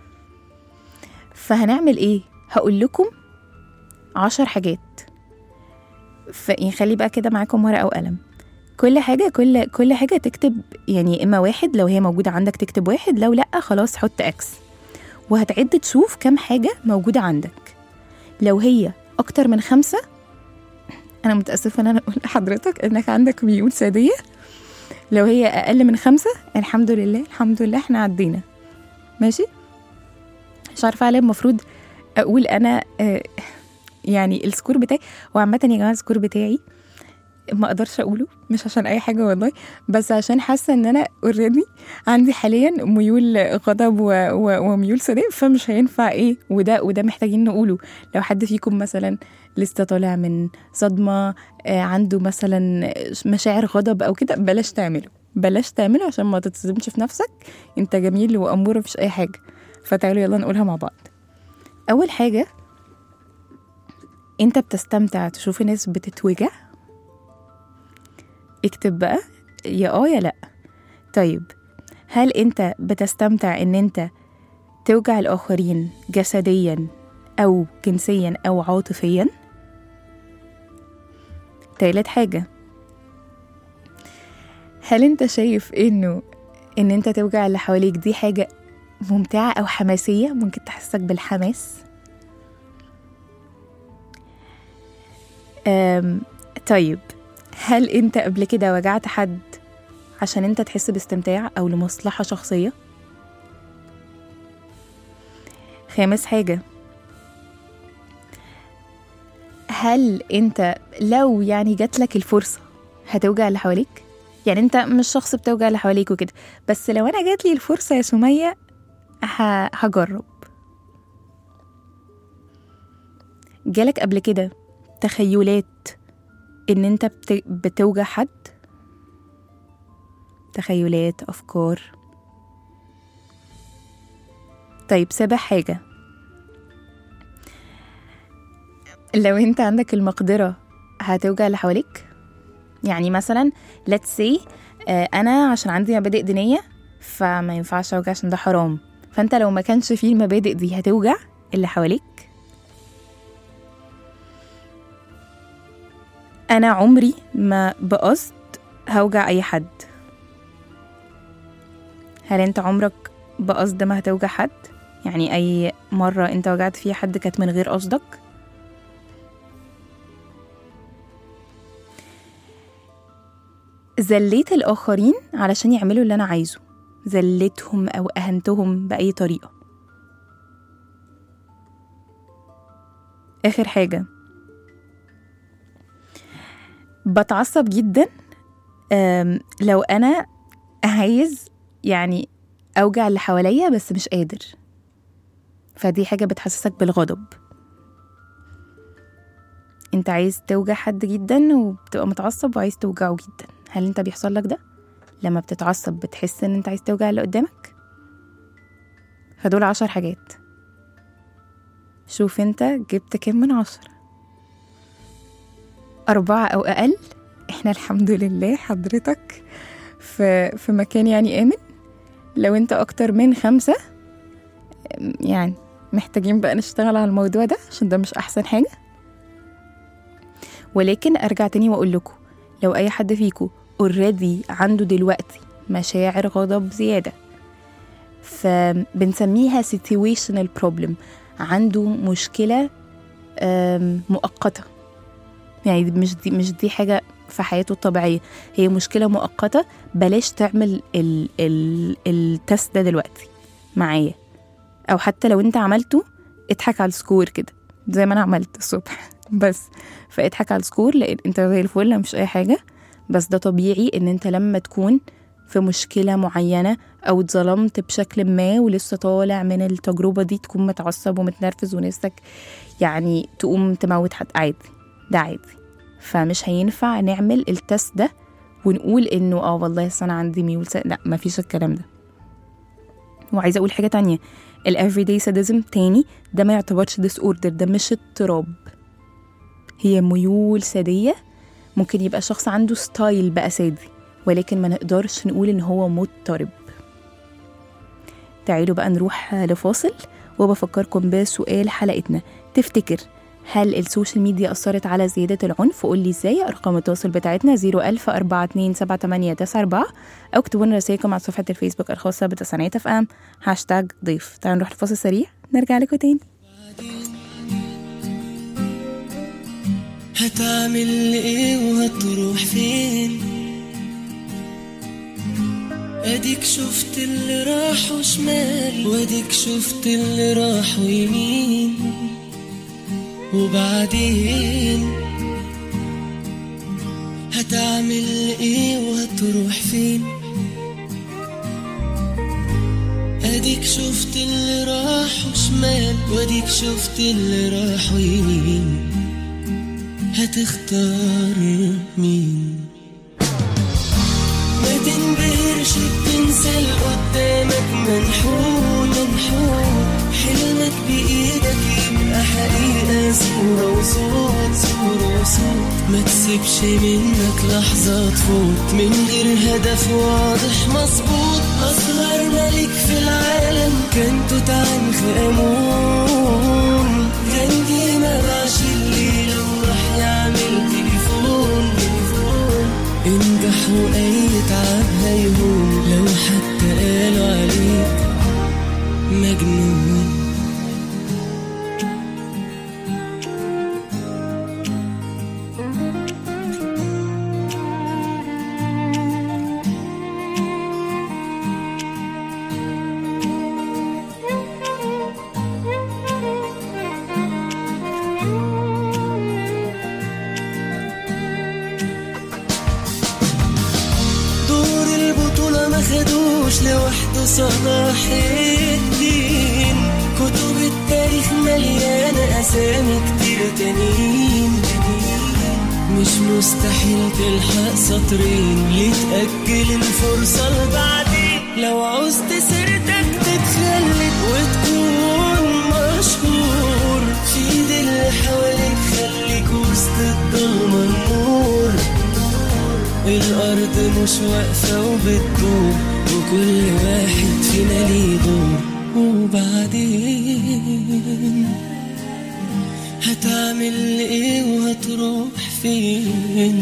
فهنعمل ايه هقول لكم عشر حاجات ف... يعني خلي بقى كده معاكم ورقة وقلم كل حاجة كل كل حاجة تكتب يعني إما واحد لو هي موجودة عندك تكتب واحد لو لأ خلاص حط إكس وهتعد تشوف كم حاجة موجودة عندك لو هي أكتر من خمسة أنا متأسفة إن أنا أقول لحضرتك إنك عندك ميول سادية لو هي أقل من خمسة الحمد لله الحمد لله إحنا عدينا ماشي مش عارفة عليه المفروض أقول أنا آه، يعني السكور بتاعي هو عامة يا جماعة السكور بتاعي ما اقدرش اقوله مش عشان اي حاجه والله بس عشان حاسه ان انا اوريدي عندي حاليا ميول غضب و... و... وميول سداد فمش هينفع ايه وده وده محتاجين نقوله لو حد فيكم مثلا لسه طالع من صدمه آه، عنده مثلا مشاعر غضب او كده بلاش تعمله بلاش تعمله عشان ما تتصدمش في نفسك انت جميل واموره مفيش اي حاجه فتعالوا يلا نقولها مع بعض اول حاجه انت بتستمتع تشوف الناس بتتوجع اكتب بقى يا اه يا لا طيب هل انت بتستمتع ان انت توجع الاخرين جسديا او جنسيا او عاطفيا تالت حاجه هل انت شايف انه ان انت توجع اللي حواليك دي حاجه ممتعه او حماسيه ممكن تحسسك بالحماس أم طيب هل انت قبل كده وجعت حد عشان انت تحس باستمتاع او لمصلحة شخصية خامس حاجة هل انت لو يعني جاتلك الفرصة هتوجع اللي حواليك يعني انت مش شخص بتوجع اللي حواليك وكده بس لو انا جاتلي الفرصة يا سمية ه- هجرب جالك قبل كده تخيلات ان انت بت... بتوجع حد تخيلات افكار طيب سابع حاجه لو انت عندك المقدره هتوجع اللي حواليك يعني مثلا let's say آه، انا عشان عندي مبادئ دينيه فما ينفعش اوجع عشان ده حرام فانت لو ما كانش فيه المبادئ دي هتوجع اللي حواليك انا عمري ما بقصد هوجع اي حد هل انت عمرك بقصد ما هتوجع حد يعني اي مره انت وجعت فيها حد كانت من غير قصدك زليت الاخرين علشان يعملوا اللي انا عايزه زلتهم او اهنتهم باي طريقه اخر حاجه بتعصب جدا أم، لو انا عايز يعني اوجع اللي حواليا بس مش قادر فدي حاجه بتحسسك بالغضب انت عايز توجع حد جدا وبتبقى متعصب وعايز توجعه جدا هل انت بيحصل لك ده لما بتتعصب بتحس ان انت عايز توجع اللي قدامك فدول عشر حاجات شوف انت جبت كام من عشرة أربعة أو أقل إحنا الحمد لله حضرتك في في مكان يعني آمن لو أنت أكتر من خمسة أم، يعني محتاجين بقى نشتغل على الموضوع ده عشان ده مش أحسن حاجة ولكن أرجع تاني وأقول لكم لو أي حد فيكم اوريدي عنده دلوقتي مشاعر غضب زيادة فبنسميها situational problem عنده مشكلة أم، مؤقتة يعني دي- مش دي مش دي حاجة في حياته الطبيعية هي مشكلة مؤقتة بلاش تعمل ال ال التست ده دلوقتي معايا أو حتى لو أنت عملته اضحك على السكور كده زي ما أنا عملت الصبح بس فاضحك على السكور لأن أنت زي الفل مش أي حاجة بس ده طبيعي إن أنت لما تكون في مشكلة معينة أو اتظلمت بشكل ما ولسه طالع من التجربة دي تكون متعصب ومتنرفز ونفسك يعني تقوم تموت حد عادي ده عادي فمش هينفع نعمل التست ده ونقول انه اه والله أصل انا عندي ميول س... لا مفيش الكلام ده وعايزه اقول حاجه تانية الافريداي سادزم تاني ده ما يعتبرش ديس اوردر ده مش اضطراب هي ميول ساديه ممكن يبقى شخص عنده ستايل بقى سادي ولكن ما نقدرش نقول ان هو مضطرب تعالوا بقى نروح لفاصل وبفكركم بسؤال حلقتنا تفتكر هل السوشيال ميديا أثرت على زيادة العنف؟ قول لي ازاي أرقام التواصل بتاعتنا 01000 427 أو اكتبوا لنا رسائلكم على صفحة الفيسبوك الخاصة بتسعينات اف ام هاشتاج ضيف تعالوا نروح لفاصل سريع نرجع لكم تاني هتعمل ايه وهتروح فين اديك شفت اللي راحوا شمال واديك شفت اللي راحوا يمين وبعدين هتعمل ايه وهتروح فين اديك شفت اللي راحوا شمال واديك شفت اللي راحوا يمين هتختار مين ما تنبهرش بتنسى اللي قدامك منحول منحول حلمك بإيدك سيبش منك لحظة تفوت من غير هدف واضح مظبوط أصغر ملك في العالم كان توت عنخ آمون غاندي ما باعش الليلة وراح يعمل تليفون تليفون انجح وأي تعب هيهون لو حتى قالوا عليك مجنون دور البطولة ما خدوش لوحده صلاح الدين كتب التاريخ مليانة أسامي كتير تانيين مش مستحيل تلحق سطرين ليه تأجل الفرصة لبعدين لو عوزت سيرتك تتخلد وتكون مشهور شيد اللي حواليك خليك وسط الضلمة النور الأرض مش واقفة وبتدور وكل واحد فينا ليه دور وبعدين هتعمل ايه وهتروح فين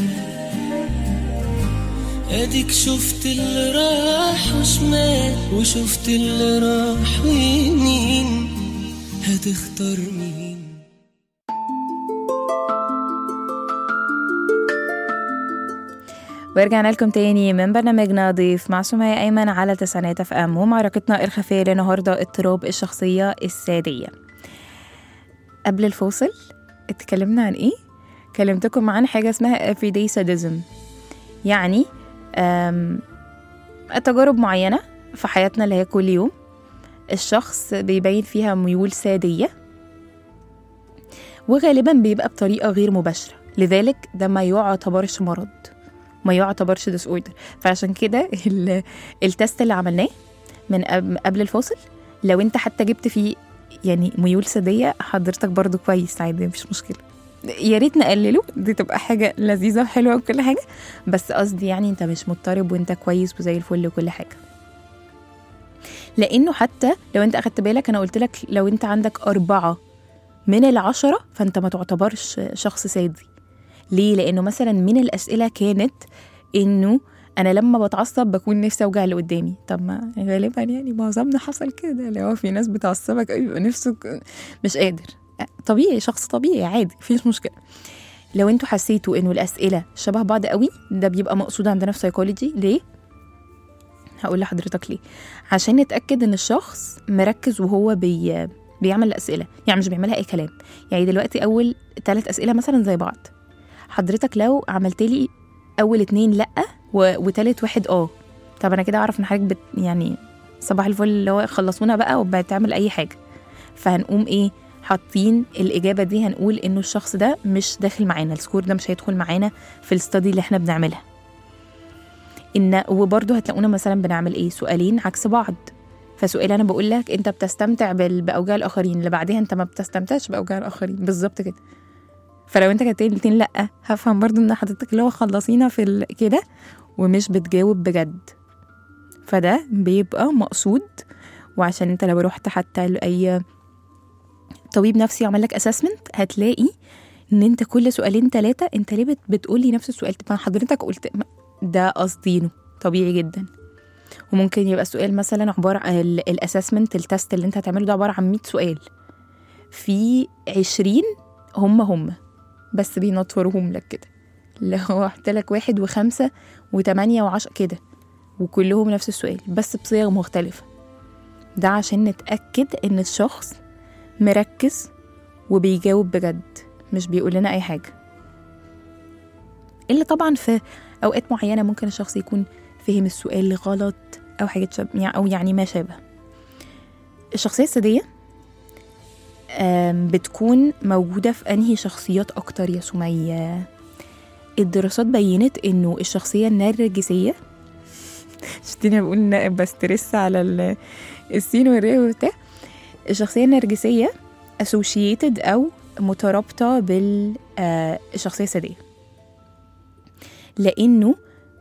اديك شفت اللي راح وشمال وشفت اللي راح ويمين هتختار مين ورجعنا لكم تاني من برنامجنا ضيف مع سمية أيمن على تسعينات اف ام ومعركتنا الخفية للنهاردة اضطراب الشخصية السادية قبل الفاصل اتكلمنا عن ايه؟ كلمتكم عن حاجة اسمها everyday sadism يعني أم، تجارب معينة في حياتنا اللي هي كل يوم الشخص بيبين فيها ميول سادية وغالبا بيبقى بطريقة غير مباشرة لذلك ده ما يعتبرش مرض ما يعتبرش ديس اوردر فعشان كده ال- التست اللي عملناه من قب- قبل الفاصل لو انت حتى جبت فيه يعني ميول سادية حضرتك برضو كويس عادي مفيش مشكلة يا ريت نقلله دي تبقى حاجة لذيذة وحلوة وكل حاجة بس قصدي يعني انت مش مضطرب وانت كويس وزي الفل وكل حاجة لانه حتى لو انت اخدت بالك انا قلت لك لو انت عندك أربعة من العشرة فانت ما تعتبرش شخص سادي ليه لانه مثلا من الاسئله كانت انه انا لما بتعصب بكون نفسي اوجع اللي قدامي طب ما غالبا يعني معظمنا حصل كده اللي هو في ناس بتعصبك قوي بيبقى نفسه مش قادر طبيعي شخص طبيعي عادي مفيش مشكله لو انتوا حسيتوا انه الاسئله شبه بعض قوي ده بيبقى مقصود عندنا في سيكولوجي ليه هقول لحضرتك ليه عشان نتاكد ان الشخص مركز وهو بي بيعمل الاسئله يعني مش بيعملها اي كلام يعني دلوقتي اول ثلاث اسئله مثلا زي بعض حضرتك لو عملت لي اول اتنين لا و... وتالت واحد اه طب انا كده اعرف ان حضرتك بت... يعني صباح الفل اللي هو خلصونا بقى وبتعمل اي حاجه فهنقوم ايه حاطين الاجابه دي هنقول انه الشخص ده مش داخل معانا السكور ده مش هيدخل معانا في الاستادي اللي احنا بنعملها ان وبرضه هتلاقونا مثلا بنعمل ايه سؤالين عكس بعض فسؤال انا بقول لك انت بتستمتع بال... باوجاع الاخرين اللي بعديها انت ما بتستمتعش باوجاع الاخرين بالظبط كده فلو انت كانت الاتنين لا هفهم برضو ان حضرتك اللي هو خلصينا في ال- كده ومش بتجاوب بجد فده بيبقى مقصود وعشان انت لو رحت حتى لاي طبيب نفسي يعمل لك اسسمنت هتلاقي ان انت كل سؤالين ثلاثه انت ليه بت- بتقولي نفس السؤال طب ما حضرتك قلت ما- ده قصدينه طبيعي جدا وممكن يبقى السؤال مثلا عباره عن الاسسمنت التست اللي انت هتعمله ده عباره عن 100 سؤال في 20 هم هم بس بينطورهم لك كده اللي هو قلت لك واحد وخمسة وتمانية وعشرة كده وكلهم نفس السؤال بس بصيغ مختلفة ده عشان نتأكد إن الشخص مركز وبيجاوب بجد مش بيقول لنا أي حاجة إلا طبعا في أوقات معينة ممكن الشخص يكون فهم السؤال غلط أو حاجة شب... يعني أو يعني ما شابه الشخصية السادية آم، بتكون موجودة في أنهي شخصيات أكتر يا سمية الدراسات بينت إنه الشخصية النرجسية شفتيني بقول ن- بسترس على ال- السين والري وبتاع الشخصية النرجسية associated أو مترابطة بالشخصية السادية لانه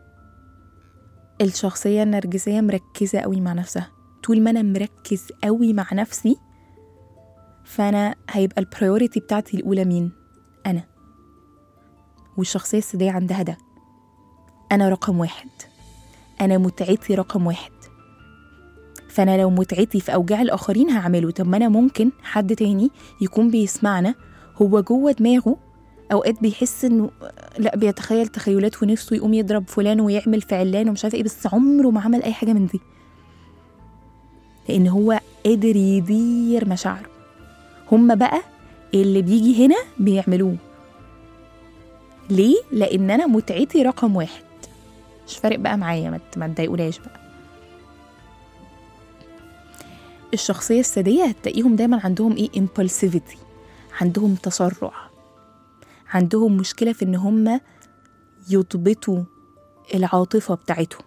الشخصيه النرجسيه مركزه قوي مع نفسها طول ما انا مركز قوي مع نفسي فانا هيبقى البريوريتي بتاعتي الاولى مين انا والشخصيه الساديه عندها ده انا رقم واحد انا متعتي رقم واحد فانا لو متعتي في اوجاع الاخرين هعمله طب ما انا ممكن حد تاني يكون بيسمعنا هو جوه دماغه اوقات بيحس انه لا بيتخيل تخيلات ونفسه يقوم يضرب فلان ويعمل في علان ومش عارف ايه بس عمره ما عمل اي حاجه من دي لان هو قادر يدير مشاعره هما بقى اللي بيجي هنا بيعملوه ليه لان انا متعتي رقم واحد مش فارق بقى معايا ما ت- ما تضايقوناش بقى الشخصية السادية هتلاقيهم دايما عندهم ايه impulsivity عندهم تسرع عندهم مشكلة في ان هم يضبطوا العاطفة بتاعتهم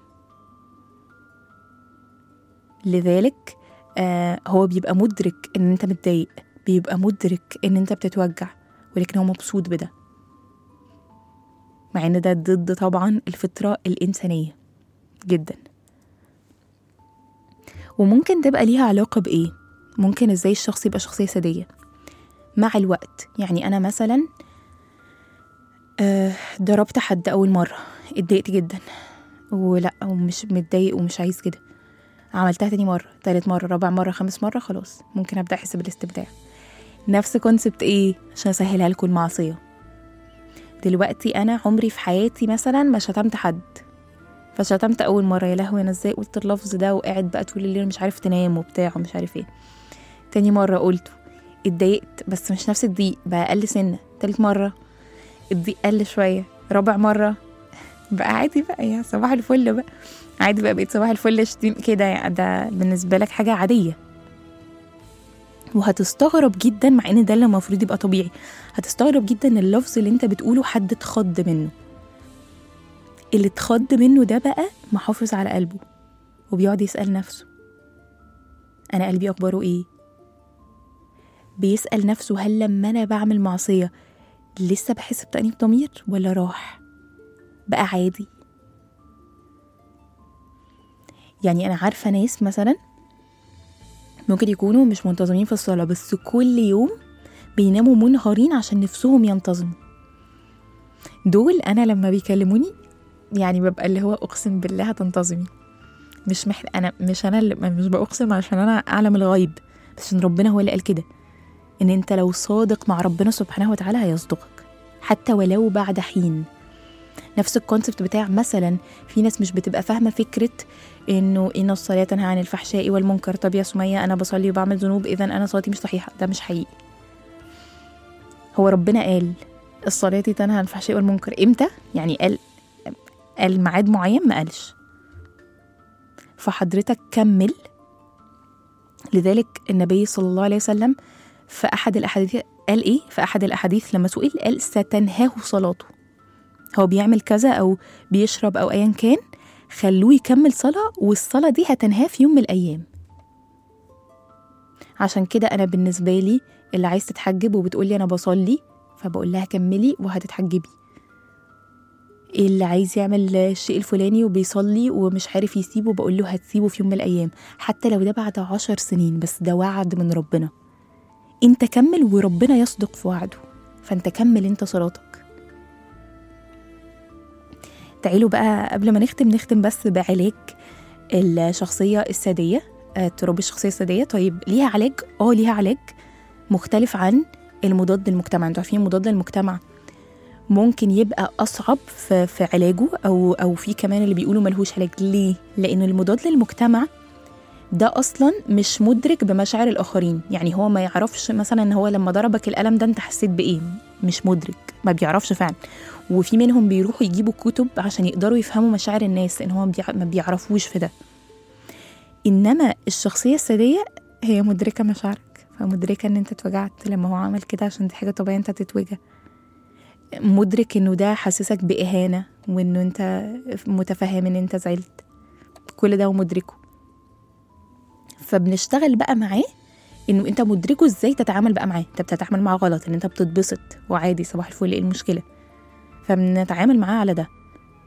لذلك آه هو بيبقى مدرك ان انت متضايق بيبقى مدرك ان انت بتتوجع ولكن هو مبسوط بده مع ان ده ضد طبعا الفطرة الإنسانية جدا وممكن تبقى ليها علاقة بإيه؟ ممكن ازاي الشخص يبقى شخصية سادية مع الوقت يعني أنا مثلا آه، ضربت حد أول مرة اتضايقت جدا ولا ومش متضايق ومش عايز كده عملتها تاني مرة تالت مرة رابع مرة خامس مرة خلاص ممكن أبدأ أحس بالاستبداع نفس كونسبت إيه عشان أسهلها لكم المعصية دلوقتي أنا عمري في حياتي مثلا ما شتمت حد فشتمت أول مرة يا لهوي أنا إزاي قلت اللفظ ده وقاعد بقى طول الليل مش عارف تنام وبتاع ومش عارف إيه تاني مرة قلته اتضايقت بس مش نفس الضيق بقى أقل سنة تالت مرة الضيق قل شوية رابع مرة بقى عادي بقى يا صباح الفل بقى عادي بقى بقيت صباح الفل شتيم كده يعني ده بالنسبة لك حاجة عادية وهتستغرب جدا مع ان ده اللي المفروض يبقى طبيعي هتستغرب جدا ان اللفظ اللي انت بتقوله حد اتخض منه اللي اتخض منه ده بقى محافظ على قلبه وبيقعد يسأل نفسه أنا قلبي أخباره إيه؟ بيسأل نفسه هل لما أنا بعمل معصية لسه بحس بتأنيب ضمير ولا راح؟ بقى عادي يعني أنا عارفة ناس مثلا ممكن يكونوا مش منتظمين في الصلاة بس كل يوم بيناموا منهارين عشان نفسهم ينتظموا دول أنا لما بيكلموني يعني ببقى اللي هو أقسم بالله هتنتظمي مش مح... أنا مش أنا اللي مش بأقسم عشان أنا أعلم الغيب بس عشان ربنا هو اللي قال كده إن أنت لو صادق مع ربنا سبحانه وتعالى هيصدقك حتى ولو بعد حين نفس الكونسبت بتاع مثلا في ناس مش بتبقى فاهمه فكره انه ان الصلاه تنهى عن الفحشاء والمنكر طب يا سميه انا بصلي وبعمل ذنوب اذا انا صلاتي مش صحيحه ده مش حقيقي هو ربنا قال الصلاه تنهى عن الفحشاء والمنكر امتى يعني قال قال ميعاد معين ما قالش فحضرتك كمل لذلك النبي صلى الله عليه وسلم في احد الاحاديث قال ايه في احد الاحاديث لما سئل قال ستنهاه صلاته هو بيعمل كذا او بيشرب او ايا كان خلوه يكمل صلاة والصلاة دي هتنهاه في يوم من الأيام عشان كده أنا بالنسبة لي اللي عايز تتحجب وبتقولي أنا بصلي فبقول لها كملي وهتتحجبي اللي عايز يعمل الشيء الفلاني وبيصلي ومش عارف يسيبه بقول له هتسيبه في يوم من الأيام حتى لو ده بعد عشر سنين بس ده وعد من ربنا انت كمل وربنا يصدق في وعده فانت كمل انت صلاتك تعالوا بقى قبل ما نختم نختم بس بعلاج الشخصية السادية اضطراب الشخصية السادية طيب ليها علاج؟ اه ليها علاج مختلف عن المضاد للمجتمع انتوا عارفين مضاد للمجتمع ممكن يبقى اصعب في, في علاجه او او في كمان اللي بيقولوا ملهوش علاج ليه؟ لان المضاد للمجتمع ده اصلا مش مدرك بمشاعر الاخرين يعني هو ما يعرفش مثلا ان هو لما ضربك القلم ده انت حسيت بايه مش مدرك ما بيعرفش فعلا وفي منهم بيروحوا يجيبوا كتب عشان يقدروا يفهموا مشاعر الناس ان هو ما بيعرفوش في ده انما الشخصيه الساديه هي مدركه مشاعرك فمدركه ان انت اتوجعت لما هو عمل كده عشان دي حاجه طبيعيه انت تتوجع مدرك انه ده حسسك باهانه وانه انت متفهم ان انت زعلت كل ده ومدركه فبنشتغل بقى معاه انه انت مدركه ازاي تتعامل بقى معاه انت بتتعامل معاه غلط ان انت بتتبسط وعادي صباح الفل ايه المشكله فبنتعامل معاه على ده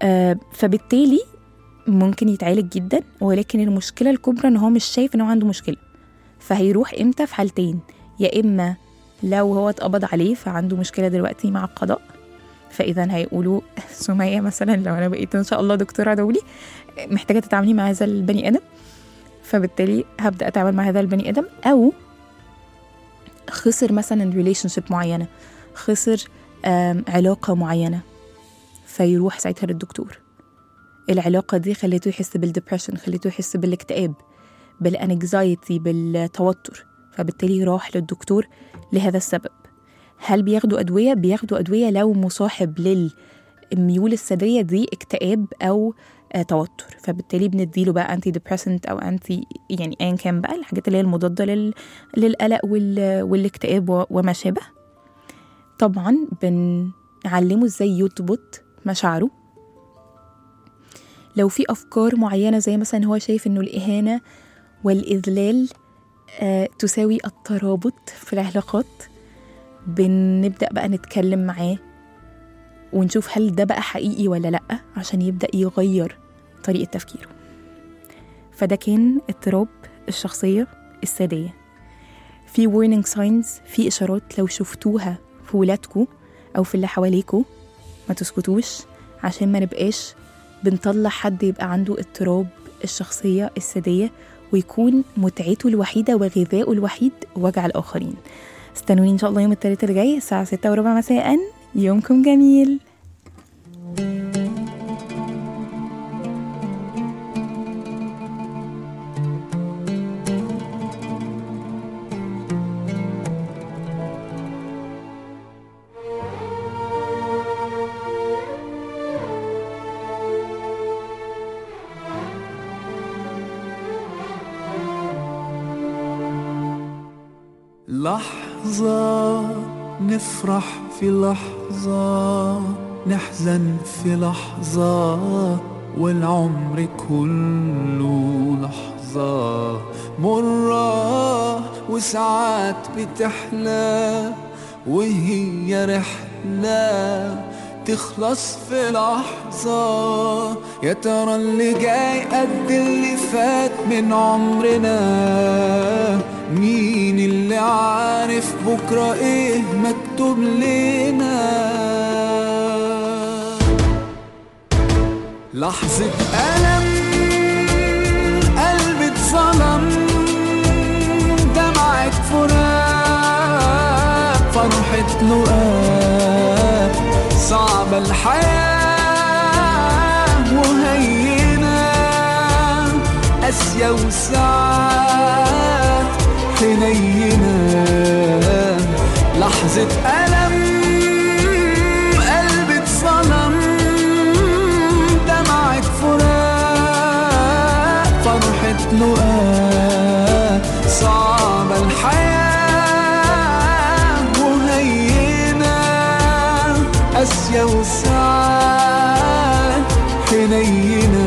آه فبالتالي ممكن يتعالج جدا ولكن المشكله الكبرى ان هو مش شايف ان هو عنده مشكله فهيروح امتى في حالتين يا اما لو هو اتقبض عليه فعنده مشكله دلوقتي مع القضاء فاذا هيقولوا سميه مثلا لو انا بقيت ان شاء الله دكتوره دولي محتاجه تتعاملي مع هذا البني ادم فبالتالي هبدا اتعامل مع هذا البني ادم او خسر مثلا ريليشن شيب معينه خسر آم، علاقه معينه فيروح ساعتها للدكتور العلاقه دي خليته يحس بالدبريشن خليته يحس بالاكتئاب بالانكزايتي بالتوتر فبالتالي راح للدكتور لهذا السبب هل بياخدوا ادويه بياخدوا ادويه لو مصاحب للميول الساديه دي اكتئاب او آه، توتر فبالتالي بنديله بقى انتي ديبريسنت او انتي يعني ايا كان بقى الحاجات اللي هي المضاده لل... للقلق وال... والاكتئاب و... وما شابه طبعا بنعلمه ازاي يضبط مشاعره لو في افكار معينه زي مثلا هو شايف انه الاهانه والاذلال آه تساوي الترابط في العلاقات بنبدا بقى نتكلم معاه ونشوف هل ده بقى حقيقي ولا لا عشان يبدا يغير طريقه تفكيره فده كان اضطراب الشخصيه الساديه في warning signs في اشارات لو شفتوها في ولادكم او في اللي حواليكوا ما تسكتوش عشان ما نبقاش بنطلع حد يبقى عنده اضطراب الشخصيه الساديه ويكون متعته الوحيده وغذائه الوحيد وجع الاخرين استنوني ان شاء الله يوم الثلاثاء الجاي الساعه 6 وربع مساء يومكم جميل لحظة نفرح في لحظة نحزن في لحظة والعمر كله لحظة مرة وساعات بتحلى وهي رحلة تخلص في لحظة يا ترى اللي جاي قد اللي فات من عمرنا مين اللي عارف بكرة ايه مكتوب لنا لحظة ألم قلبي اتظلم دمعة فراق فرحة لقاء صعبة الحياة وهينة قاسية وساعات حنينة لحظة ألم قلبي اتظلم دمعة فراق فرحة لقاء صعبة الحياة وهينة قاسية وساعات حنينة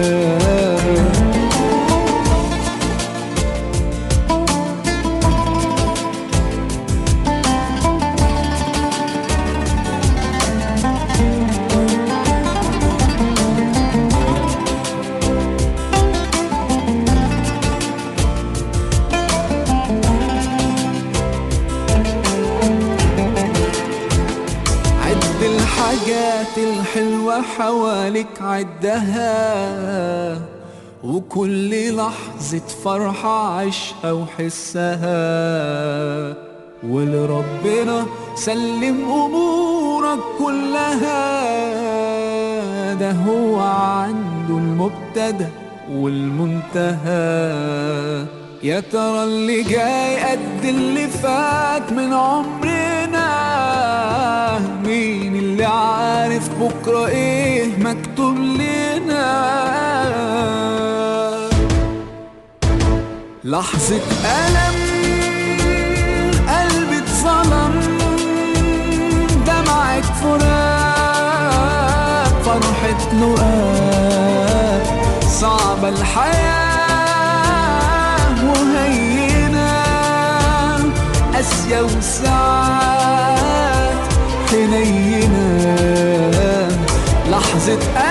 عد الحاجات الحلوة حواليك عدها وكل لحظة فرحة عيشها وحسها ولربنا سلم أمورك كلها ده هو عنده المبتدأ والمنتهى يا ترى اللي جاي قد اللي فات من عمرنا مين اللي عارف بكرة ايه مكتوب لنا لحظة ألم قلبي اتظلم دمعة فراق فرحة لقاء صعبة الحياة وهينة قاسية وساعات حنينة لحظة